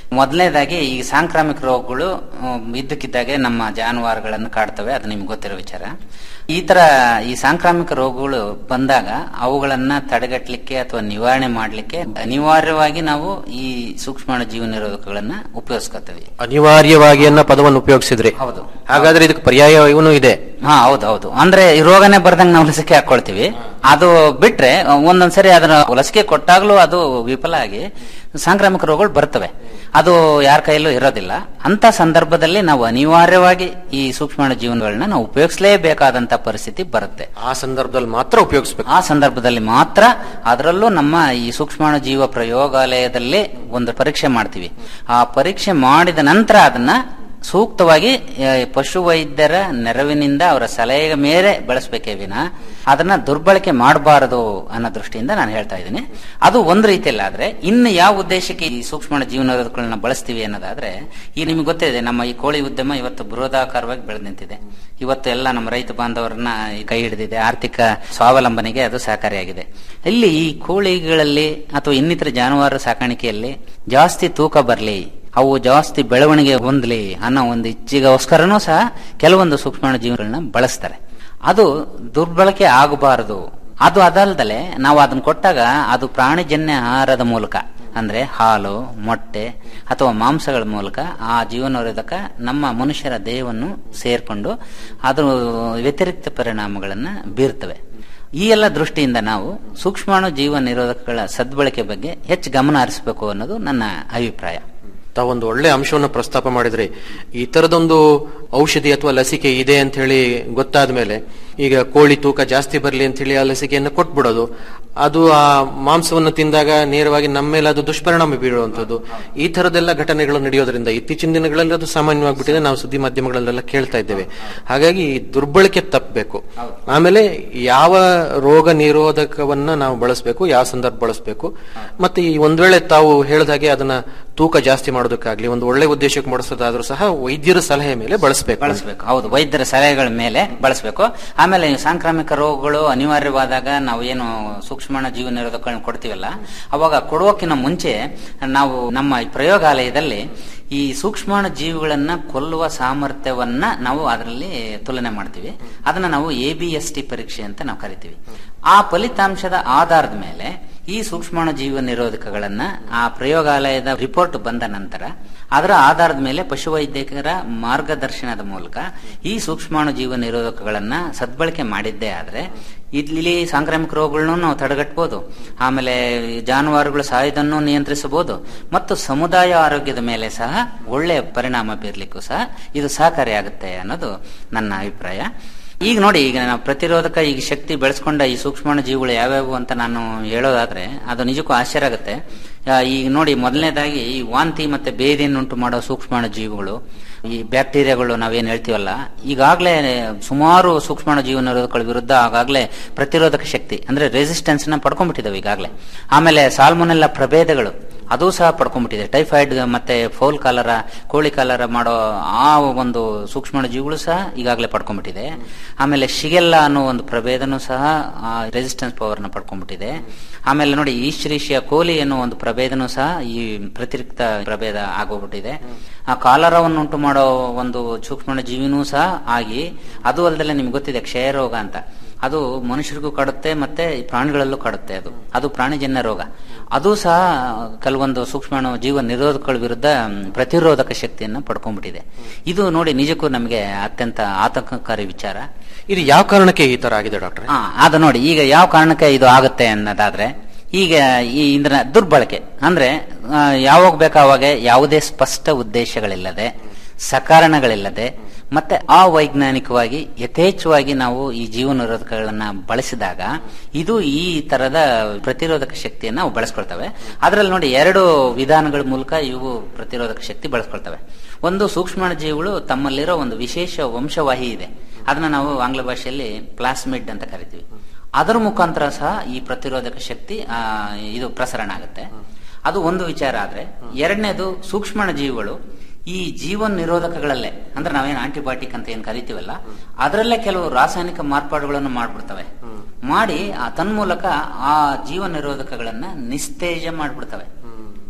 ಮೊದಲನೇದಾಗಿ ಈ ಸಾಂಕ್ರಾಮಿಕ ರೋಗಗಳು ಅಹ್, ಇದ್ದಕ್ಕಿದ್ದಾಗೆ ನಮ್ಮ ಜಾನುವಾರುಗಳನ್ನು ಕಾಡ್ತವೆ ಅದು ನಿಮ್ಗೆ ಗೊತ್ತಿರೋ ವಿಚಾರ ಈ ತರ ಈ ಸಾಂಕ್ರಾಮಿಕ ರೋಗಗಳು ಬಂದಾಗ ಅವುಗಳನ್ನ ತಡೆಗಟ್ಟಲಿಕ್ಕೆ ಅಥವಾ ನಿವಾರಣೆ ಮಾಡಲಿಕ್ಕೆ ಅನಿವಾರ್ಯವಾಗಿ ನಾವು ಈ ಸೂಕ್ಷ್ಮಾಣು ಜೀವ ನಿರೋಧಕಗಳನ್ನ ಉಪಯೋಗಿಸ್ಕೊತೀವಿ ಅನಿವಾರ್ಯವಾಗಿ ಅನ್ನೋ ಪದವನ್ನು ಉಪಯೋಗಿಸಿದ್ರಿ ಹೌದು ಹಾಗಾದ್ರೆ ಇದಕ್ಕೆ ಪರ್ಯಾಯ ಇವನು ಇದೆ ಹಾ ಹೌದು ಹೌದು ಅಂದ್ರೆ ಈ ರೋಗನೇ ಬರ್ದಂಗ್ ನಾವು ಲಸಿಕೆ ಹಾಕೊಳ್ತೀವಿ ಅದು ಬಿಟ್ರೆ ಒಂದೊಂದ್ಸರಿ ಅದನ್ನ ಲಸಿಕೆ ಕೊಟ್ಟಾಗ್ಲೂ ಅದು ವಿಫಲ ಆಗಿ ಸಾಂಕ್ರಾಮಿಕ ರೋಗಗಳು ಬರ್ತವೆ ಅದು ಯಾರ ಕೈಯಲ್ಲೂ ಇರೋದಿಲ್ಲ ಅಂತ ಸಂದರ್ಭದಲ್ಲಿ ನಾವು ಅನಿವಾರ್ಯವಾಗಿ ಈ ಸೂಕ್ಷ್ಮಾಣು ಜೀವನಗಳನ್ನ ನಾವು ಉಪಯೋಗಿಸಲೇಬೇಕಾದಂತ ಪರಿಸ್ಥಿತಿ ಬರುತ್ತೆ ಆ ಸಂದರ್ಭದಲ್ಲಿ ಮಾತ್ರ ಉಪಯೋಗಿಸಬೇಕು ಆ ಸಂದರ್ಭದಲ್ಲಿ ಮಾತ್ರ ಅದರಲ್ಲೂ ನಮ್ಮ ಈ ಸೂಕ್ಷ್ಮಾಣು ಜೀವ ಪ್ರಯೋಗಾಲಯದಲ್ಲಿ ಒಂದು ಪರೀಕ್ಷೆ ಮಾಡ್ತೀವಿ ಆ ಪರೀಕ್ಷೆ ಮಾಡಿದ ನಂತರ ಅದನ್ನ ಸೂಕ್ತವಾಗಿ ಆ, ಪಶು ವೈದ್ಯರ ನೆರವಿನಿಂದ ಅವರ ಸಲಹೆಯ ಮೇಲೆ ಬಳಸಬೇಕೇ ವಿನ ಅದನ್ನ ದುರ್ಬಳಕೆ ಮಾಡಬಾರದು ಅನ್ನೋ ದೃಷ್ಟಿಯಿಂದ ನಾನು ಹೇಳ್ತಾ ಇದ್ದೀನಿ ಅದು ಒಂದು ರೀತಿಯಲ್ಲಿ ಆದ್ರೆ ಇನ್ನು ಯಾವ ಉದ್ದೇಶಕ್ಕೆ ಈ ಸೂಕ್ಷ್ಮ ಜೀವನಗಳನ್ನ ಬಳಸ್ತೀವಿ ಅನ್ನೋದಾದ್ರೆ ಈ ನಿಮ್ಗೆ ಗೊತ್ತಿದೆ ನಮ್ಮ ಈ ಕೋಳಿ ಉದ್ಯಮ ಇವತ್ತು ಬೃಹದಾಕಾರವಾಗಿ ಬೆಳೆದು ನಿಂತಿದೆ ಇವತ್ತು ಎಲ್ಲ ನಮ್ಮ ರೈತ ಬಾಂಧವರನ್ನ ಈ ಕೈ ಹಿಡಿದಿದೆ ಆರ್ಥಿಕ ಸ್ವಾವಲಂಬನೆಗೆ ಅದು ಸಹಕಾರಿಯಾಗಿದೆ ಇಲ್ಲಿ ಈ ಕೋಳಿಗಳಲ್ಲಿ ಅಥವಾ ಇನ್ನಿತರ ಜಾನುವಾರು ಸಾಕಾಣಿಕೆಯಲ್ಲಿ ಜಾಸ್ತಿ ತೂಕ ಬರಲಿ ಅವು ಜಾಸ್ತಿ ಬೆಳವಣಿಗೆ ಹೊಂದಲಿ ಅನ್ನೋ ಒಂದು ಇಚ್ಛೆಗೋಸ್ಕರನೂ ಸಹ ಕೆಲವೊಂದು ಸೂಕ್ಷ್ಮ ಜೀವಗಳನ್ನ ಬಳಸ್ತಾರೆ ಅದು ದುರ್ಬಳಕೆ ಆಗಬಾರದು ಅದು ಅದಲ್ದಲೆ ನಾವು ಅದನ್ನ ಕೊಟ್ಟಾಗ ಅದು ಪ್ರಾಣಿಜನ್ಯ ಆಹಾರದ ಮೂಲಕ ಅಂದ್ರೆ ಹಾಲು ಮೊಟ್ಟೆ ಅಥವಾ ಮಾಂಸಗಳ ಮೂಲಕ ಆ ಜೀವನೋರೋಧಕ ನಮ್ಮ ಮನುಷ್ಯರ ದೇಹವನ್ನು ಸೇರ್ಕೊಂಡು ಅದು ವ್ಯತಿರಿಕ್ತ ಪರಿಣಾಮಗಳನ್ನ ಬೀರ್ತವೆ ಈ ಎಲ್ಲ ದೃಷ್ಟಿಯಿಂದ ನಾವು ಸೂಕ್ಷ್ಮಾಣು ಜೀವ ನಿರೋಧಕಗಳ ಸದ್ಬಳಕೆ ಬಗ್ಗೆ ಹೆಚ್ಚು ಗಮನ ಹರಿಸಬೇಕು ಅನ್ನೋದು ನನ್ನ ಅಭಿಪ್ರಾಯ ತಾವೊಂದು ಒಳ್ಳೆ ಅಂಶವನ್ನು ಪ್ರಸ್ತಾಪ ಮಾಡಿದ್ರಿ ಈ ತರದೊಂದು ಔಷಧಿ ಅಥವಾ ಲಸಿಕೆ ಇದೆ ಅಂತ ಹೇಳಿ ಗೊತ್ತಾದ ಮೇಲೆ ಈಗ ಕೋಳಿ ತೂಕ ಜಾಸ್ತಿ ಬರಲಿ ಅಂತ ಹೇಳಿ ಆ ಲಸಿಕೆಯನ್ನು ಕೊಟ್ಬಿಡೋದು ಅದು ಆ ಮಾಂಸವನ್ನು ತಿಂದಾಗ ನೇರವಾಗಿ ನಮ್ಮ ಮೇಲೆ ಅದು ದುಷ್ಪರಿಣಾಮ ಬೀಳುವಂತದ್ದು ಈ ತರದೆಲ್ಲ ಘಟನೆಗಳು ನಡೆಯೋದ್ರಿಂದ ಇತ್ತೀಚಿನ ದಿನಗಳಲ್ಲಿ ಅದು ಸಾಮಾನ್ಯವಾಗಿಬಿಟ್ಟಿದೆ ನಾವು ಸುದ್ದಿ ಮಾಧ್ಯಮಗಳಲ್ಲೆಲ್ಲ ಕೇಳ್ತಾ ಇದ್ದೇವೆ ಹಾಗಾಗಿ ಈ ದುರ್ಬಳಕೆ ತಪ್ಪಬೇಕು ಆಮೇಲೆ ಯಾವ ರೋಗ ನಿರೋಧಕವನ್ನ ನಾವು ಬಳಸಬೇಕು ಯಾವ ಸಂದರ್ಭ ಬಳಸಬೇಕು ಮತ್ತೆ ಈ ಒಂದ್ ವೇಳೆ ತಾವು ಹೇಳಿದ ಹಾಗೆ ಅದನ್ನ ತೂಕ ಜಾಸ್ತಿ ಮಾಡೋದಕ್ಕಾಗ್ಲಿ ಒಂದು ಒಳ್ಳೆ ಉದ್ದೇಶಕ್ಕೆ ಮಾಡಿಸೋದಾದ್ರೂ ಸಹ ವೈದ್ಯರ ಸಲಹೆ ಮೇಲೆ ಬಳಸಬೇಕು ಬಳಸಬೇಕು ಹೌದು ವೈದ್ಯರ ಸಲಹೆಗಳ ಮೇಲೆ ಬಳಸಬೇಕು ಆಮೇಲೆ ಈ ಸಾಂಕ್ರಾಮಿಕ ರೋಗಗಳು ಅನಿವಾರ್ಯವಾದಾಗ ನಾವು ಏನು ಸೂಕ್ಷ್ಮ ಜೀವ ನಿರೋಧಕಗಳನ್ನ ಕೊಡ್ತೀವಲ್ಲ ಅವಾಗ ಕೊಡೋಕಿನ ಮುಂಚೆ ನಾವು ನಮ್ಮ ಈ ಪ್ರಯೋಗಾಲಯದಲ್ಲಿ ಈ ಸೂಕ್ಷ್ಮಾಣು ಜೀವಿಗಳನ್ನ ಕೊಲ್ಲುವ ಸಾಮರ್ಥ್ಯವನ್ನ ನಾವು ಅದರಲ್ಲಿ ತುಲನೆ ಮಾಡ್ತೀವಿ ಅದನ್ನ ನಾವು ಎ ಬಿ ಎಸ್ ಟಿ ಪರೀಕ್ಷೆ ಅಂತ ನಾವು ಕರಿತೀವಿ ಆ ಫಲಿತಾಂಶದ ಆಧಾರದ ಮೇಲೆ ಈ ಸೂಕ್ಷ್ಮಾಣು ಜೀವ ನಿರೋಧಕಗಳನ್ನ ಆ ಪ್ರಯೋಗಾಲಯದ ರಿಪೋರ್ಟ್ ಬಂದ ನಂತರ ಅದರ ಆಧಾರದ ಮೇಲೆ ಪಶುವೈದ್ಯಕರ ಮಾರ್ಗದರ್ಶನದ ಮೂಲಕ ಈ ಸೂಕ್ಷ್ಮಾಣು ಜೀವ ನಿರೋಧಕಗಳನ್ನ ಸದ್ಬಳಕೆ ಮಾಡಿದ್ದೇ ಆದ್ರೆ ಇಲ್ಲಿ ಸಾಂಕ್ರಾಮಿಕ ರೋಗಗಳನ್ನು ನಾವು ತಡೆಗಟ್ಟಬಹುದು ಆಮೇಲೆ ಜಾನುವಾರುಗಳ ಸಾಯೋದನ್ನು ನಿಯಂತ್ರಿಸಬಹುದು ಮತ್ತು ಸಮುದಾಯ ಆರೋಗ್ಯದ ಮೇಲೆ ಸಹ ಒಳ್ಳೆಯ ಪರಿಣಾಮ ಬೀರ್ಲಿಕ್ಕೂ ಸಹ ಇದು ಸಹಕಾರಿಯಾಗುತ್ತೆ ಅನ್ನೋದು ನನ್ನ ಅಭಿಪ್ರಾಯ ಈಗ ನೋಡಿ ಈಗ ನಾವು ಪ್ರತಿರೋಧಕ ಈಗ ಶಕ್ತಿ ಬೆಳೆಸ್ಕೊಂಡ ಈ ಸೂಕ್ಷ್ಮಾಣು ಜೀವಿಗಳು ಯಾವ್ಯಾವು ಅಂತ ನಾನು ಹೇಳೋದಾದ್ರೆ ಅದು ನಿಜಕ್ಕೂ ಆಶ್ಚರ್ಯ ಆಗುತ್ತೆ ಆ, ಈಗ ನೋಡಿ ಮೊದಲನೇದಾಗಿ ಈ ವಾಂತಿ ಮತ್ತೆ ಬೇದಿಯನ್ನುಂಟು ಮಾಡೋ ಸೂಕ್ಷ್ಮಾಣು ಜೀವಿಗಳು ಈ ಬ್ಯಾಕ್ಟೀರಿಯಾಗಳು ನಾವೇನ್ ಹೇಳ್ತೀವಲ್ಲ ಈಗಾಗಲೇ ಸುಮಾರು ಸೂಕ್ಷ್ಮಾಣು ಜೀವ ನಿರೋಧಕಗಳ ವಿರುದ್ಧ ಆಗಾಗಲೇ ಪ್ರತಿರೋಧಕ ಶಕ್ತಿ ಅಂದ್ರೆ ರೆಸಿಸ್ಟೆನ್ಸ್ ನ ಪಡ್ಕೊಂಡ್ಬಿಟ್ಟಿದಾವೆ ಈಗಾಗಲೇ ಆಮೇಲೆ ಸಾಲ್ಮೊನೆಲ್ಲ ಪ್ರಭೇದಗಳು ಅದು ಸಹ ಪಡ್ಕೊಂಡ್ಬಿಟ್ಟಿದೆ ಟೈಫಾಯ್ಡ್ ಮತ್ತೆ ಫೌಲ್ ಕಾಲರ ಕೋಳಿ ಕಾಲರ ಮಾಡೋ ಆ ಒಂದು ಸೂಕ್ಷ್ಮಾಣು ಜೀವಿಗಳು ಸಹ ಈಗಾಗಲೇ ಪಡ್ಕೊಂಡ್ಬಿಟ್ಟಿದೆ ಆಮೇಲೆ ಶಿಗೆಲ್ಲ ಅನ್ನೋ ಒಂದು ಪ್ರಭೇದನೂ ಸಹ ರೆಸಿಸ್ಟೆನ್ಸ್ ಪವರ್ ನ ಪಡ್ಕೊಂಡ್ಬಿಟ್ಟಿದೆ ಆಮೇಲೆ ನೋಡಿ ಈಶ್ರೀಶಿಯ ಕೋಲಿ ಅನ್ನೋ ಒಂದು ಪ್ರಭೇದನೂ ಸಹ ಈ ಪ್ರತಿರಿಕ್ತ ಪ್ರಭೇದ ಆಗೋಗ್ಬಿಟ್ಟಿದೆ ಆ ಕಾಲರವನ್ನುಂಟು ಮಾಡೋ ಒಂದು ಸೂಕ್ಷ್ಮಾಣು ಜೀವಿನೂ ಸಹ ಆಗಿ ಅದು ಅಲ್ಲದೆ ನಿಮ್ಗೆ ಗೊತ್ತಿದೆ ಕ್ಷಯರೋಗ ಅಂತ ಅದು ಮನುಷ್ಯರಿಗೂ ಕಾಡುತ್ತೆ ಮತ್ತೆ ಈ ಪ್ರಾಣಿಗಳಲ್ಲೂ ಕಾಡುತ್ತೆ ಅದು ಅದು ಪ್ರಾಣಿಜನ್ಯ ರೋಗ ಅದು ಸಹ ಕೆಲವೊಂದು ಸೂಕ್ಷ್ಮಾಣು ಜೀವ ನಿರೋಧಕಗಳ ವಿರುದ್ಧ ಮ್, ಪ್ರತಿರೋಧಕ ಶಕ್ತಿಯನ್ನ ಪಡ್ಕೊಂಡ್ಬಿಟ್ಟಿದೆ ಇದು ನೋಡಿ ನಿಜಕ್ಕೂ ನಮಗೆ ಅತ್ಯಂತ ಆತಂಕಕಾರಿ ವಿಚಾರ ಇದು ಯಾವ ಕಾರಣಕ್ಕೆ ಈ ತರ ಆಗಿದೆ ಡಾಕ್ಟರ್ ಹಾ ಅದು ನೋಡಿ ಈಗ ಯಾವ ಕಾರಣಕ್ಕೆ ಇದು ಆಗುತ್ತೆ ಅನ್ನೋದಾದ್ರೆ ಈಗ ಈ ಇಂಧನ ದುರ್ಬಳಕೆ ಅಂದ್ರೆ ಆ, ಯಾವಾಗ ಬೇಕಾವಾಗ ಯಾವುದೇ ಸ್ಪಷ್ಟ ಉದ್ದೇಶಗಳಿಲ್ಲದೆ ಸಕಾರಣಗಳಿಲ್ಲದೆ ಮತ್ತೆ ಅವೈಜ್ಞಾನಿಕವಾಗಿ ಯಥೇಚ್ಛವಾಗಿ ನಾವು ಈ ಜೀವ ನಿರೋಧಕಗಳನ್ನ ಬಳಸಿದಾಗ ಇದು ಈ ತರದ ಪ್ರತಿರೋಧಕ ಶಕ್ತಿಯನ್ನ ನಾವು ಬಳಸ್ಕೊಳ್ತವೆ ಅದರಲ್ಲಿ ನೋಡಿ ಎರಡು ವಿಧಾನಗಳ ಮೂಲಕ ಇವು ಪ್ರತಿರೋಧಕ ಶಕ್ತಿ ಬಳಸ್ಕೊಳ್ತವೆ ಒಂದು ಸೂಕ್ಷ್ಮಾಣು ಜೀವಿಗಳು ತಮ್ಮಲ್ಲಿರೋ ಒಂದು ವಿಶೇಷ ವಂಶವಾಹಿ ಇದೆ ಅದನ್ನ ನಾವು ಆಂಗ್ಲ ಭಾಷೆಯಲ್ಲಿ ಪ್ಲಾಸ್ಮಿಡ್ ಅಂತ ಕರಿತೀವಿ ಅದರ ಮುಖಾಂತರ ಸಹ ಈ ಪ್ರತಿರೋಧಕ ಶಕ್ತಿ ಆ, ಇದು ಪ್ರಸರಣ ಆಗುತ್ತೆ ಅದು ಒಂದು ವಿಚಾರ ಆದ್ರೆ ಎರಡನೇದು ಸೂಕ್ಷ್ಮಾಣು ಜೀವಿಗಳು ಈ ಜೀವನ ನಿರೋಧಕಗಳಲ್ಲೇ ಅಂದ್ರೆ ನಾವೇನು ಆಂಟಿಬಯೋಟಿಕ್ ಅಂತ ಏನ್ ಕರಿತೀವಲ್ಲ ಅದರಲ್ಲೇ ಕೆಲವು ರಾಸಾಯನಿಕ ಮಾರ್ಪಾಡುಗಳನ್ನು ಮಾಡ್ಬಿಡ್ತವೆ ಮಾಡಿ ಆ ತನ್ಮೂಲಕ ಆ ಜೀವ ನಿರೋಧಕಗಳನ್ನ ನಿಸ್ತೇಜ ಮಾಡ್ಬಿಡ್ತವೆ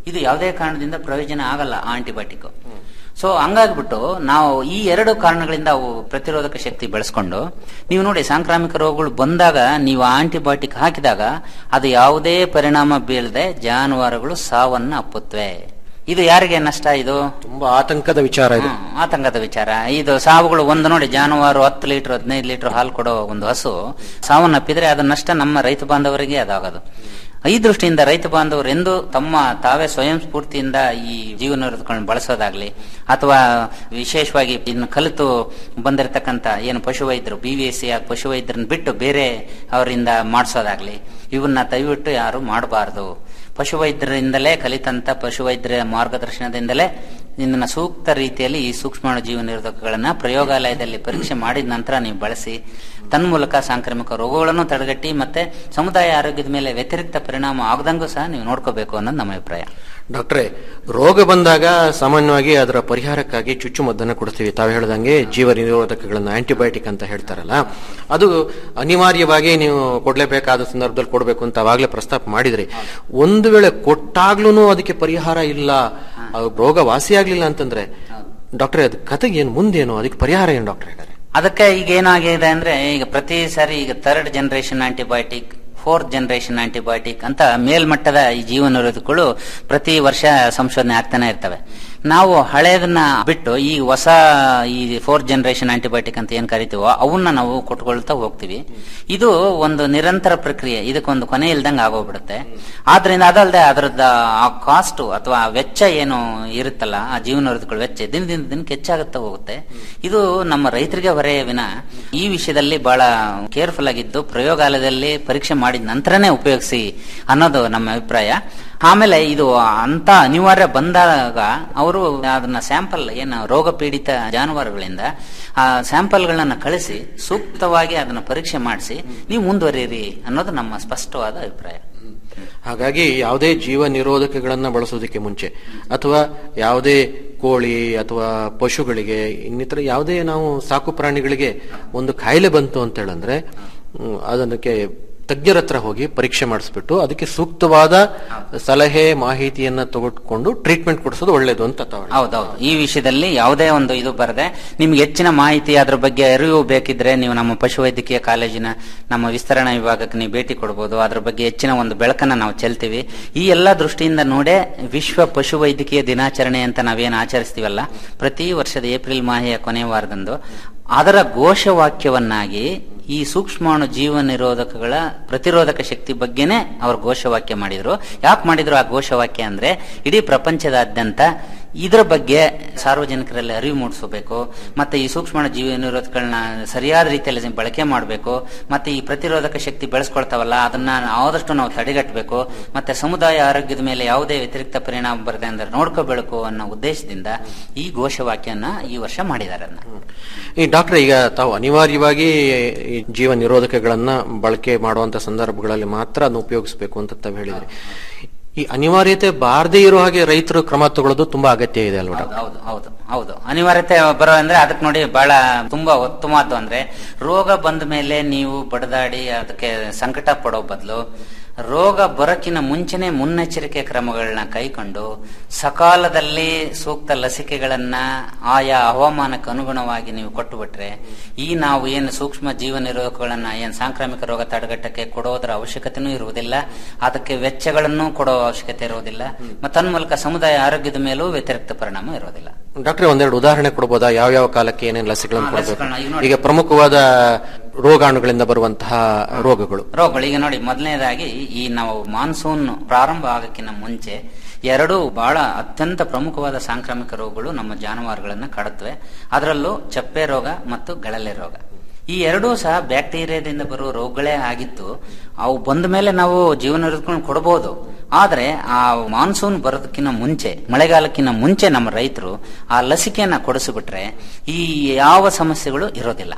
ಇದು ಯಾವುದೇ ಕಾರಣದಿಂದ ಪ್ರಯೋಜನ ಆಗಲ್ಲ ಆ ಆಂಟಿಬಯೋಟಿಕ್ ಸೊ ಹಂಗಾಗ್ಬಿಟ್ಟು ನಾವು ಈ ಎರಡು ಕಾರಣಗಳಿಂದ ಅವು ಪ್ರತಿರೋಧಕ ಶಕ್ತಿ ಬೆಳೆಸ್ಕೊಂಡು ನೀವು ನೋಡಿ ಸಾಂಕ್ರಾಮಿಕ ರೋಗಗಳು ಬಂದಾಗ ನೀವು ಆಂಟಿಬಯೋಟಿಕ್ ಹಾಕಿದಾಗ ಅದು ಯಾವುದೇ ಪರಿಣಾಮ ಬೀಳದೆ ಜಾನುವಾರುಗಳು ಸಾವನ್ನ ಅಪ್ಪುತ್ತವೆ ಇದು ಯಾರಿಗೆ ನಷ್ಟ ಇದು ತುಂಬಾ ಆತಂಕದ ವಿಚಾರ ಇದು ಹ್ಮ್, ಆತಂಕದ ವಿಚಾರ ಇದು ಸಾವುಗಳು ಒಂದು ನೋಡಿ ಜಾನುವಾರು ಹತ್ತು ಲೀಟರ್ ಹದಿನೈದು ಲೀಟರ್ ಹಾಲು ಕೊಡೋ ಒಂದು ಹಸು ಸಾವನ್ನಪ್ಪಿದ್ರೆ ಅದ ನಷ್ಟ ನಮ್ಮ ರೈತ ಬಾಂಧವರಿಗೆ ಅದಾಗೋದು ಈ ದೃಷ್ಟಿಯಿಂದ ರೈತ ಬಾಂಧವರು ಎಂದು ತಮ್ಮ ತಾವೇ ಸ್ವಯಂ ಸ್ಫೂರ್ತಿಯಿಂದ ಈ ಜೀವನ ಬಳಸೋದಾಗ್ಲಿ ಅಥವಾ ವಿಶೇಷವಾಗಿ ಇನ್ನು ಕಲಿತು ಬಂದಿರತಕ್ಕಂತ ಏನು ಪಶುವೈದ್ಯರು ಬಿ ವಿ ಎಸ್ ಸಿ ಪಶುವೈದ್ಯರನ್ನ ಬಿಟ್ಟು ಬೇರೆ ಅವರಿಂದ ಮಾಡಿಸೋದಾಗ್ಲಿ ಇವನ್ನ ದಯವಿಟ್ಟು ಯಾರು ಮಾಡಬಾರದು ಪಶುವೈದ್ಯರಿಂದಲೇ ಕಲಿತಂತ ಪಶುವೈದ್ಯರ ಮಾರ್ಗದರ್ಶನದಿಂದಲೇ ಇದನ್ನ ಸೂಕ್ತ ರೀತಿಯಲ್ಲಿ ಈ ಸೂಕ್ಷ್ಮಾಣು ಜೀವ ನಿರೋಧಕಗಳನ್ನ ಪ್ರಯೋಗಾಲಯದಲ್ಲಿ ಪರೀಕ್ಷೆ ಮಾಡಿದ ನಂತರ ನೀವು ಬಳಸಿ ತನ್ಮೂಲಕ ಸಾಂಕ್ರಾಮಿಕ ರೋಗಗಳನ್ನು ತಡೆಗಟ್ಟಿ ಮತ್ತೆ ಸಮುದಾಯ ಆರೋಗ್ಯದ ಮೇಲೆ ವ್ಯತಿರಿಕ್ತ ಪರಿಣಾಮ ಆಗದಂಗೂ ಸಹ ನೀವು ನೋಡ್ಕೋಬೇಕು ಅನ್ನೋದು ನಮ್ಮ ಅಭಿಪ್ರಾಯ ಡಾಕ್ಟ್ರೆ ರೋಗ ಬಂದಾಗ ಸಾಮಾನ್ಯವಾಗಿ ಅದರ ಪರಿಹಾರಕ್ಕಾಗಿ ಚುಚ್ಚುಮದ್ದನ್ನು ಕೊಡ್ತೀವಿ ತಾವು ಹೇಳ್ದಂಗೆ ಜೀವ ನಿರೋಧಕಗಳನ್ನ ಆಂಟಿಬಯೋಟಿಕ್ ಅಂತ ಹೇಳ್ತಾರಲ್ಲ ಅದು ಅನಿವಾರ್ಯವಾಗಿ ನೀವು ಕೊಡ್ಲೇಬೇಕಾದ ಸಂದರ್ಭದಲ್ಲಿ ಕೊಡಬೇಕು ಅಂತ ಅವಾಗಲೇ ಪ್ರಸ್ತಾಪ ಮಾಡಿದ್ರಿ ಒಂದು ವೇಳೆ ಕೊಟ್ಟಾಗ್ಲೂ ಅದಕ್ಕೆ ಪರಿಹಾರ ಇಲ್ಲ ಅದು ರೋಗ ವಾಸಿಯಾಗ್ಲಿಲ್ಲ ಅಂತಂದ್ರೆ ಡಾಕ್ಟ್ರೆ ಅದ್ ಕತೆಗೆ ಏನು ಮುಂದೇನು ಅದಕ್ಕೆ ಪರಿಹಾರ ಏನು ಡಾಕ್ಟ್ರೆ ಅದಕ್ಕೆ ಈಗ ಏನಾಗಿದೆ ಅಂದ್ರೆ ಈಗ ಪ್ರತಿ ಸಾರಿ ಈಗ third generation antibiotic fourth generation antibiotic ಅಂತ ಮೇಲ್ಮಟ್ಟದ ಈ ಜೀವ ನಿರೋಧಕಗಳು ಪ್ರತಿ ವರ್ಷ ಸಂಶೋಧನೆ ಆಗ್ತಾನೆ ಇರ್ತವೆ ನಾವು ಹಳೆಯದನ್ನ ಬಿಟ್ಟು ಈ ಹೊಸ ಈ ಫೋರ್ತ್ ಜನರೇಷನ್ ಆಂಟಿಬಯೋಟಿಕ್ ಅಂತ ಏನ್ ಕರಿತೀವೋ ಅವನ್ನ ನಾವು ಕೊಟ್ಕೊಳ್ತಾ ಹೋಗ್ತೀವಿ ಇದು ಒಂದು ನಿರಂತರ ಪ್ರಕ್ರಿಯೆ ಇದಕ್ಕೊಂದು ಕೊನೆ ಇಲ್ದಂಗೆ ಆಗೋಗ್ಬಿಡುತ್ತೆ ಆದ್ರಿಂದ ಅದಲ್ಲದೆ ಅದರದ ಆ ಕಾಸ್ಟ್ ಅಥವಾ ಆ ವೆಚ್ಚ ಏನು ಇರುತ್ತಲ್ಲ ಆ ಜೀವ ನಿರೋಧಕಗಳ ವೆಚ್ಚ ದಿನದಿಂದ ದಿನಕ್ಕೆ ಹೆಚ್ಚಾಗುತ್ತಾ ಹೋಗುತ್ತೆ ಇದು ನಮ್ಮ ರೈತರಿಗೆ ಹೊರೆಯ ವಿನ ಈ ವಿಷಯದಲ್ಲಿ ಬಹಳ ಕೇರ್ಫುಲ್ ಆಗಿದ್ದು ಪ್ರಯೋಗಾಲಯದಲ್ಲಿ ಪರೀಕ್ಷೆ ಮಾಡಿದ ನಂತರನೇ ಉಪಯೋಗಿಸಿ ಅನ್ನೋದು ನಮ್ಮ ಅಭಿಪ್ರಾಯ ಆಮೇಲೆ ಇದು ಅಂತ ಅನಿವಾರ್ಯ ಬಂದಾಗ ಅವರು ಅದನ್ನ ಸ್ಯಾಂಪಲ್ ಏನು ರೋಗ ಪೀಡಿತ ಜಾನುವಾರುಗಳಿಂದ ಆ ಸ್ಯಾಂಪಲ್ಗಳನ್ನ ಕಳಿಸಿ ಸೂಕ್ತವಾಗಿ ಅದನ್ನ ಪರೀಕ್ಷೆ ಮಾಡಿಸಿ ನೀವು ಮುಂದುವರಿಯಿರಿ ಅನ್ನೋದು ನಮ್ಮ ಸ್ಪಷ್ಟವಾದ ಅಭಿಪ್ರಾಯ ಹಾಗಾಗಿ ಯಾವುದೇ ಜೀವ ನಿರೋಧಕಗಳನ್ನ ಬಳಸೋದಕ್ಕೆ ಮುಂಚೆ ಅಥವಾ ಯಾವುದೇ ಕೋಳಿ ಅಥವಾ ಪಶುಗಳಿಗೆ ಇನ್ನಿತರ ಯಾವುದೇ ನಾವು ಸಾಕು ಪ್ರಾಣಿಗಳಿಗೆ ಒಂದು ಕಾಯಿಲೆ ಬಂತು ಅಂತ ಹೇಳಂದ್ರೆ ಹ್ಮ್, ಅದಕ್ಕೆ ತಜ್ಞರ ಹತ್ರ ಹೋಗಿ ಪರೀಕ್ಷೆ ಮಾಡಿಸ್ಬಿಟ್ಟು ಅದಕ್ಕೆ ಸೂಕ್ತವಾದ ಸಲಹೆ ಮಾಹಿತಿಯನ್ನ ತೆಗೆದುಕೊಂಡು ಟ್ರೀಟ್ಮೆಂಟ್ ಕೊಡಿಸೋದು ಒಳ್ಳೇದು ಅಂತ ತಾವು ಹೌದೌದು ಈ ವಿಷಯದಲ್ಲಿ ಯಾವುದೇ ಒಂದು ಇದು ಬರದೆ ನಿಮ್ಗೆ ಹೆಚ್ಚಿನ ಮಾಹಿತಿ ಅದ್ರ ಬಗ್ಗೆ ಅರಿವು ಬೇಕಿದ್ರೆ ನೀವು ನಮ್ಮ ಪಶುವೈದ್ಯಕೀಯ ಕಾಲೇಜಿನ ನಮ್ಮ ವಿಸ್ತರಣಾ ವಿಭಾಗಕ್ಕೆ ನೀವು ಭೇಟಿ ಕೊಡಬಹುದು ಅದ್ರ ಬಗ್ಗೆ ಹೆಚ್ಚಿನ ಒಂದು ಬೆಳಕನ್ನ ನಾವು ಚೆಲ್ತೀವಿ ಈ ಎಲ್ಲಾ ದೃಷ್ಟಿಯಿಂದ ನೋಡೇ ವಿಶ್ವ ಪಶುವೈದ್ಯಕೀಯ ದಿನಾಚರಣೆ ಅಂತ ನಾವೇನು ಆಚರಿಸ್ತೀವಲ್ಲ ಪ್ರತಿ ವರ್ಷದ ಏಪ್ರಿಲ್ ಮಾಹೆಯ ಕೊನೆಯ ವಾರದಂದು ಅದರ ಘೋಷವಾಕ್ಯವನ್ನಾಗಿ ಈ ಸೂಕ್ಷ್ಮಾಣು ಜೀವ ನಿರೋಧಕಗಳ ಪ್ರತಿರೋಧಕ ಶಕ್ತಿ ಬಗ್ಗೆನೇ ಅವರು ಘೋಷವಾಕ್ಯ ಮಾಡಿದ್ರು ಯಾಕೆ ಮಾಡಿದ್ರು ಆ ಘೋಷವಾಕ್ಯ ಅಂದ್ರೆ ಇಡೀ ಪ್ರಪಂಚದಾದ್ಯಂತ ಇದರ ಬಗ್ಗೆ ಸಾರ್ವಜನಿಕರಲ್ಲಿ ಅರಿವು ಮೂಡಿಸಬೇಕು ಮತ್ತೆ ಈ ಸೂಕ್ಷ್ಮಾಣು ಜೀವ ನಿರೋಧಕಗಳನ್ನ ಸರಿಯಾದ ರೀತಿಯಲ್ಲಿ ಬಳಕೆ ಮಾಡಬೇಕು ಮತ್ತೆ ಈ ಪ್ರತಿರೋಧಕ ಶಕ್ತಿ ಬೆಳೆಸ್ಕೊಳ್ತಾವಲ್ಲ ಅದನ್ನ ಆದಷ್ಟು ನಾವು ತಡೆಗಟ್ಟಬೇಕು ಮತ್ತೆ ಸಮುದಾಯ ಆರೋಗ್ಯದ ಮೇಲೆ ಯಾವುದೇ ವ್ಯತಿರಿಕ್ತ ಪರಿಣಾಮ ಬರದೆ ಅಂದ್ರೆ ನೋಡ್ಕೋಬೇಕು ಅನ್ನೋ ಉದ್ದೇಶದಿಂದ ಈ ಘೋಷವಾಕ್ಯನ ಈ ವರ್ಷ ಮಾಡಿದ್ದಾರೆ ಅದನ್ನ ಈ ಡಾಕ್ಟರ್ ಈಗ ತಾವು ಅನಿವಾರ್ಯವಾಗಿ ಈ ಜೀವ ನಿರೋಧಕಗಳನ್ನ ಬಳಕೆ ಮಾಡುವಂತ ಸಂದರ್ಭಗಳಲ್ಲಿ ಮಾತ್ರ ಅದನ್ನು ಉಪಯೋಗಿಸಬೇಕು ಅಂತ ತಾವು ಹೇಳಿದ್ರಿ ಈ ಅನಿವಾರ್ಯತೆ ಬಾರದೇ ಇರೋ ಹಾಗೆ ರೈತರು ಕ್ರಮ ತಗೊಳ್ಳೋದು ತುಂಬಾ ಅಗತ್ಯ ಇದೆ ಅಲ್ವಾ ಡಾಕ್ಟರ್? ಹೌದು ಹೌದು ಹೌದು ಅನಿವಾರ್ಯತೆ ಬರೋ ಅಂದ್ರೆ ಅದಕ್ಕೆ ನೋಡಿ ಬಹಳ ತುಂಬಾ ಉತ್ತಮವಾದ್ದು ಅಂದ್ರೆ ರೋಗ ಬಂದ ಮೇಲೆ ನೀವು ಬಡದಾಡಿ ಅದಕ್ಕೆ ಸಂಕಟ ಪಡೋ ಬದಲು ರೋಗ ಬರೋಕ್ಕಿಂತ ಮುಂಚೆನೆ ಮುನ್ನೆಚ್ಚರಿಕೆ ಕ್ರಮಗಳನ್ನ ಕೈಕೊಂಡು ಸಕಾಲದಲ್ಲಿ ಸೂಕ್ತ ಲಸಿಕೆಗಳನ್ನ ಆಯಾ ಹವಾಮಾನಕ್ಕೆ ಅನುಗುಣವಾಗಿ ನೀವು ಕೊಟ್ಟು ಬಿಟ್ರೆ ಈ ನಾವು ಏನು ಸೂಕ್ಷ್ಮ ಜೀವ ನಿರೋಧಕಗಳನ್ನ ಏನು ಸಾಂಕ್ರಾಮಿಕ ರೋಗ ತಡೆಗಟ್ಟಕ್ಕೆ ಕೊಡೋದರ ಅವಶ್ಯಕತೆನೂ ಇರುವುದಿಲ್ಲ ಅದಕ್ಕೆ ವೆಚ್ಚಗಳನ್ನು ಕೊಡೋ ಅವಶ್ಯಕತೆ ಇರುವುದಿಲ್ಲ ಮತ್ತು ತನ್ಮೂಲಕ ಸಮುದಾಯ ಆರೋಗ್ಯದ ಮೇಲೂ ವ್ಯತಿರಿಕ್ತ ಪರಿಣಾಮ ಇರೋದಿಲ್ಲ ಡಾಕ್ಟ್ರೆ ಒಂದೆರಡು ಉದಾಹರಣೆ ಕೊಡಬಹುದಾ ಯಾವ ಯಾವ ಕಾಲಕ್ಕೆ ಏನೇನು ಲಸಿಕೆಗಳನ್ನು ಹಾ, ಲಸಿಕೆಗಳನ್ನ ಈಗ ಕೊಡಬೇಕು ನೋಡಿ. ಈಗ ಪ್ರಮುಖವಾದ ರೋಗಾಣುಗಳಿಂದ ಬರುವಂತಹ ರೋಗಗಳು ರೋಗಗಳು ಈಗ ನೋಡಿ ಮೊದಲನೇದಾಗಿ ಈ ನಾವು ಮಾನ್ಸೂನ್ ಪ್ರಾರಂಭ ಆಗಕ್ಕಿಂತ ಮುಂಚೆ ಎರಡು ಬಹಳ ಅತ್ಯಂತ ಪ್ರಮುಖವಾದ ಸಾಂಕ್ರಾಮಿಕ ರೋಗಗಳು ನಮ್ಮ ಜಾನುವಾರುಗಳನ್ನ ಕಾಡುತ್ತವೆ ಅದರಲ್ಲೂ ಚಪ್ಪೆ ರೋಗ ಮತ್ತು ಗಳಲೆ ರೋಗ ಈ ಎರಡೂ ಸಹ ಬ್ಯಾಕ್ಟೀರಿಯಾದಿಂದ ಬರುವ ರೋಗಗಳೇ ಆಗಿತ್ತು ಅವು ಬಂದ ಮೇಲೆ ನಾವು ಜೀವನ ಇರಿದುಕೊಂಡು ಕೊಡಬಹುದು ಆದ್ರೆ ಆ ಮಾನ್ಸೂನ್ ಬರೋದಕ್ಕಿಂತ ಮುಂಚೆ ಮಳೆಗಾಲಕ್ಕಿಂತ ಮುಂಚೆ ನಮ್ಮ ರೈತರು ಆ ಲಸಿಕೆಯನ್ನ ಕೊಡಿಸಿಬಿಟ್ರೆ ಈ ಯಾವ ಸಮಸ್ಯೆಗಳು ಇರೋದಿಲ್ಲ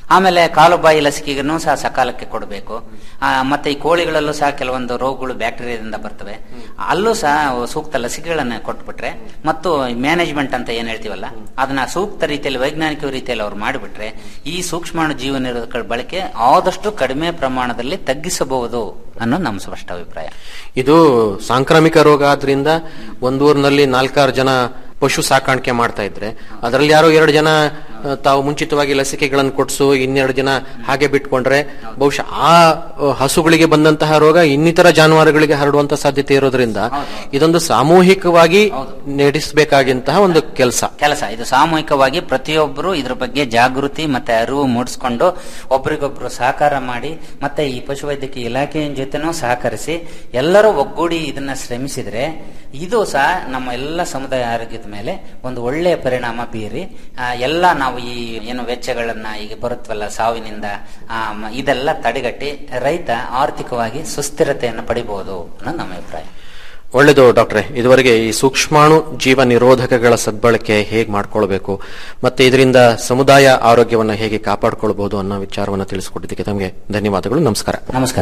ಆಮೇಲೆ ಕಾಲುಬಾಯಿ ಲಸಿಕೆಗೂ ಸಹ ಸಕಾಲಕ್ಕೆ ಕೊಡಬೇಕು ಮತ್ತೆ ಈ ಕೋಳಿಗಳಲ್ಲೂ ಸಹ ಕೆಲವೊಂದು ರೋಗಗಳು ಬ್ಯಾಕ್ಟೀರಿಯಾದಿಂದ ಬರ್ತವೆ ಅಲ್ಲೂ ಸಹ ಸೂಕ್ತ ಲಸಿಕೆಗಳನ್ನ ಕೊಟ್ಬಿಟ್ರೆ ಮತ್ತು ಮ್ಯಾನೇಜ್ಮೆಂಟ್ ಅಂತ ಏನ್ ಹೇಳ್ತೀವಲ್ಲ ಅದನ್ನ ಸೂಕ್ತ ರೀತಿಯಲ್ಲಿ ವೈಜ್ಞಾನಿಕ ರೀತಿಯಲ್ಲಿ ಅವ್ರು ಮಾಡಿಬಿಟ್ರೆ ಈ ಸೂಕ್ಷ್ಮಾಣು ಜೀವ ನಿರೋಧಕ ಬಳಕೆ ಆದಷ್ಟು ಕಡಿಮೆ ಪ್ರಮಾಣದಲ್ಲಿ ತಗ್ಗಿಸಬಹುದು ಅನ್ನೋದು ನಮ್ಮ ಸ್ಪಷ್ಟ ಅಭಿಪ್ರಾಯ ಇದು ಸಾಂಕ್ರಾಮಿಕ ರೋಗ ಆದ್ರಿಂದ ಒಂದೂರಿನಲ್ಲಿ ನಾಲ್ಕಾರು ಜನ ಪಶು ಸಾಕಾಣಿಕೆ ಮಾಡ್ತಾ ಇದ್ರೆ ಅದರಲ್ಲಿ ಯಾರೋ ಎರಡು ಜನ ಆ, ತಾವು ಮುಂಚಿತವಾಗಿ ಲಸಿಕೆಗಳನ್ನು ಕೊಡ್ಸು ಇನ್ನೆರಡು ಜನ ಹಾಗೆ ಬಿಟ್ಕೊಂಡ್ರೆ ಬಹುಶಃ ಆ ಆ, ಹಸುಗಳಿಗೆ ಬಂದಂತಹ ರೋಗ ಇನ್ನಿತರ ಜಾನುವಾರುಗಳಿಗೆ ಹರಡುವಂತ ಸಾಧ್ಯತೆ ಇರೋದ್ರಿಂದ ಇದೊಂದು ಸಾಮೂಹಿಕವಾಗಿ ನಡೆಸಬೇಕಾದಂತಹ ಒಂದು ಕೆಲಸ ಕೆಲಸ ಇದು ಸಾಮೂಹಿಕವಾಗಿ ಪ್ರತಿಯೊಬ್ಬರು ಇದ್ರ ಬಗ್ಗೆ ಜಾಗೃತಿ ಮತ್ತೆ ಅರಿವು ಮೂಡಿಸ್ಕೊಂಡು ಒಬ್ರಿಗೊಬ್ರು ಸಹಕಾರ ಮಾಡಿ ಮತ್ತೆ ಈ ಪಶುವೈದ್ಯಕೀಯ ಇಲಾಖೆಯ ಜೊತೆನೂ ಸಹಕರಿಸಿ ಎಲ್ಲರೂ ಒಗ್ಗೂಡಿ ಇದನ್ನ ಶ್ರಮಿಸಿದ್ರೆ ಇದು ಸಹ ನಮ್ಮ ಎಲ್ಲ ಸಮುದಾಯ ಆರೋಗ್ಯದ ಮೇಲೆ ಒಂದು ಒಳ್ಳೆಯ ಪರಿಣಾಮ ಬೀರಿ ಆ, ಎಲ್ಲ ನಾವು ಈ ಏನು ವೆಚ್ಚಗಳನ್ನ ಈಗ ಬರುತ್ತವಲ್ಲ ಸಾವಿನಿಂದ ಆ, ಮ- ಇದೆಲ್ಲ ತಡೆಗಟ್ಟಿ ರೈತ ಆರ್ಥಿಕವಾಗಿ ಸುಸ್ಥಿರತೆಯನ್ನು ಪಡಿಬಹುದು ಅನ್ನೋದು ನಮ್ಮ ಅಭಿಪ್ರಾಯ ಒಳ್ಳೆಯದು ಡಾಕ್ಟ್ರೆ ಇದುವರೆಗೆ ಈ ಸೂಕ್ಷ್ಮಾಣು ಜೀವ ನಿರೋಧಕಗಳ ಸದ್ಬಳಕೆ ಹೇಗೆ ಮಾಡ್ಕೊಳ್ಬೇಕು ಮತ್ತೆ ಇದರಿಂದ ಸಮುದಾಯ ಆರೋಗ್ಯವನ್ನು ಹೇಗೆ ಕಾಪಾಡಿಕೊಳ್ಬಹುದು ಅನ್ನೋ ವಿಚಾರವನ್ನು ತಿಳಿಸಿಕೊಟ್ಟಿದ್ದಕ್ಕೆ ತಮಗೆ ಧನ್ಯವಾದಗಳು ನಮಸ್ಕಾರ ನಮಸ್ಕಾರ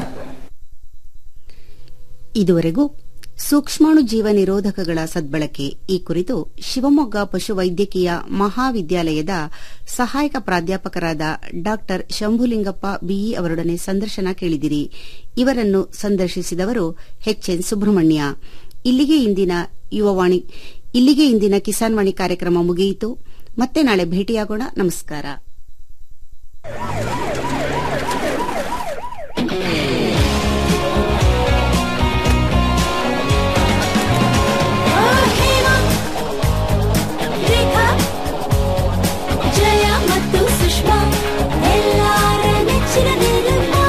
ಇದುವರೆಗೂ ಸೂಕ್ಷ್ಮಾಣು ಜೀವ ನಿರೋಧಕಗಳ ಸದ್ಬಳಕೆ ಈ ಕುರಿತು ಶಿವಮೊಗ್ಗ ಪಶುವೈದ್ಯಕೀಯ ಮಹಾವಿದ್ಯಾಲಯದ ಸಹಾಯಕ ಪ್ರಾಧ್ಯಾಪಕರಾದ ಡಾ ಶಂಭುಲಿಂಗಪ್ಪ ಬಿಇ ಅವರೊಡನೆ ಸಂದರ್ಶನ ಕೇಳಿದಿರಿ ಇವರನ್ನು ಸಂದರ್ಶಿಸಿದವರು ಎಚ್ಎನ್ ಸುಬ್ರಹ್ಮಣ್ಯ ಇಲ್ಲಿಗೆ ಇಂದಿನ ಯುವವಾಣಿ ಇಲ್ಲಿಗೆ ಇಂದಿನ ಕಿಸಾನ್ ವಾಣಿ ಕಾರ್ಯಕ್ರಮ ಮುಗಿಯಿತು ಮತ್ತೆ ನಾಳೆ ಭೇಟಿಯಾಗೋಣ ನಮಸ್ಕಾರ ರೇಖಾ ಜಯ ಮತ್ತು ಸುಷ್ಮಾ ಎಲ್ಲಾರ ನೆಚ್ಚಿನ ನಿರ್ಮಾ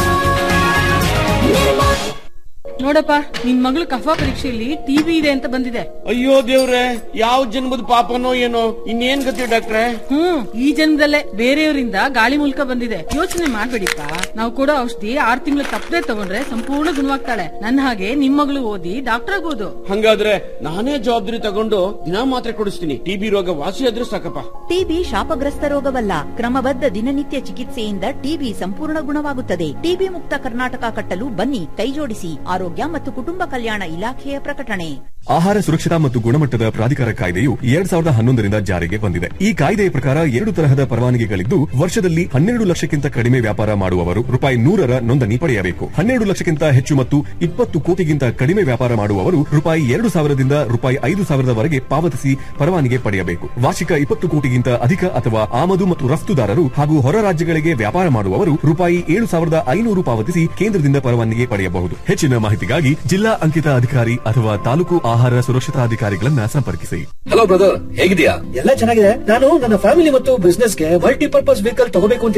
ನಿರ್ಮಾ ನೋಡಪ್ಪ ನಿನ್ ಮಗಳು ಕಫ ಪರೀಕ್ಷೆಯಲ್ಲಿ ಟಿವಿ ಇದೆ ಅಂತ ಬಂದಿದೆ ಅಯ್ಯೋ ದೇವ್ರೆ ಯಾವ ಜನ್ಮದ ಪಾಪನೋ ಏನೋ ಇನ್ನೇನ್ ಗತಿ ಡಾಕ್ಟ್ರೆ ಹ್ಮ್ ಈ ಜನ್ಮದಲ್ಲೇ ಬೇರೆಯವರಿಂದ ಗಾಳಿ ಮೂಲಕ ಬಂದಿದೆ ಯೋಚನೆ ಮಾಡ್ಬೇಡಿಪ್ಪ ನಾವು ಕೊಡೋ ಔಷಧಿ ಆರ್ ತಿಂಗಳು ತಪ್ಪದೆ ತಗೊಂಡ್ರೆ ಸಂಪೂರ್ಣ ಗುಣವಾಗ್ತಾಳೆ ನನ್ನ ಹಾಗೆ ನಿಮ್ ಮಗಳು ಓದಿ ಡಾಕ್ಟರ್ ಆಗೋದು ಹಂಗಾದ್ರೆ ನಾನೇ ಜವಾಬ್ದಾರಿ ತಗೊಂಡು ದಿನಾ ಮಾತ್ರೆ ಕೊಡಿಸ್ತೀನಿ ಟಿಬಿ ರೋಗ ವಾಸಿ ಆದ್ರೂ ಸಾಕಪ್ಪ ಟಿಬಿ ಶಾಪಗ್ರಸ್ತ ರೋಗವಲ್ಲ ಕ್ರಮಬದ್ಧ ದಿನನಿತ್ಯ ಚಿಕಿತ್ಸೆಯಿಂದ ಟಿಬಿ ಸಂಪೂರ್ಣ ಗುಣವಾಗುತ್ತದೆ ಟಿಬಿ ಮುಕ್ತ ಕರ್ನಾಟಕ ಕಟ್ಟಲು ಬನ್ನಿ ಕೈಜೋಡಿಸಿ ಆರೋಗ್ಯ ಮತ್ತು ಕುಟುಂಬ ಕಲ್ಯಾಣ ಇಲಾಖೆಯ ಪ್ರಕಟಣೆ ಆಹಾರ ಸುರಕ್ಷತಾ ಮತ್ತು ಗುಣಮಟ್ಟದ ಪ್ರಾಧಿಕಾರ ಕಾಯ್ದೆಯು ಎರಡ್ ಸಾವಿರದ ಹನ್ನೊಂದರಿಂದ ಜಾರಿಗೆ ಬಂದಿದೆ ಈ ಕಾಯ್ದೆಯ ಪ್ರಕಾರ ಎರಡು ತರಹದ ಪರವಾನಗಿಗಳಿದ್ದು ವರ್ಷದಲ್ಲಿ ಹನ್ನೆರಡು ಲಕ್ಷಕ್ಕಿಂತ ಕಡಿಮೆ ವ್ಯಾಪಾರ ಮಾಡುವವರು ರೂಪಾಯಿ ನೂರರ ನೋಂದಣಿ ಪಡೆಯಬೇಕು ಹನ್ನೆರಡು ಲಕ್ಷಕ್ಕಿಂತ ಹೆಚ್ಚು ಮತ್ತು ಇಪ್ಪತ್ತು ಕೋಟಿಗಿಂತ ಕಡಿಮೆ ವ್ಯಾಪಾರ ಮಾಡುವವರು ರೂಪಾಯಿ ಎರಡು ಸಾವಿರದಿಂದ ರೂಪಾಯಿ ಐದು ಸಾವಿರದವರೆಗೆ ಪಾವತಿಸಿ ಪರವಾನಗಿ ಪಡೆಯಬೇಕು ವಾರ್ಷಿಕ ಇಪ್ಪತ್ತು ಕೋಟಿಗಿಂತ ಅಧಿಕ ಅಥವಾ ಆಮದು ಮತ್ತು ರಫ್ತುದಾರರು ಹಾಗೂ ಹೊರ ರಾಜ್ಯಗಳಿಗೆ ವ್ಯಾಪಾರ ಮಾಡುವವರು ರೂಪಾಯಿ ಏಳು ಸಾವಿರದ ಐನೂರು ಪಾವತಿಸಿ ಕೇಂದ್ರದಿಂದ ಪರವಾನಗಿ ಪಡೆಯಬಹುದು ಹೆಚ್ಚಿನ ಮಾಹಿತಿಗಾಗಿ ಜಿಲ್ಲಾ ಅಂಕಿತ ಅಧಿಕಾರಿ ಅಥವಾ ತಾಲೂಕು ಆಹಾರ ಸುರಕ್ಷತಾಧಿಕಾರಿಗಳನ್ನ ಸಂಪರ್ಕಿಸಿ ಹಲೋ ಬ್ರದರ್ ಹೇಗಿದ್ಯಾ ಎಲ್ಲ ಚೆನ್ನಾಗಿದೆ ನಾನು ನನ್ನ ಫ್ಯಾಮಿಲಿ ಮತ್ತು ಬಿಸ್ನೆಸ್ ಗೆ ಮಲ್ಟಿಪರ್ಪಸ್ ವೆಹಿಕಲ್ ತಗೋಬೇಕು ಅಂತ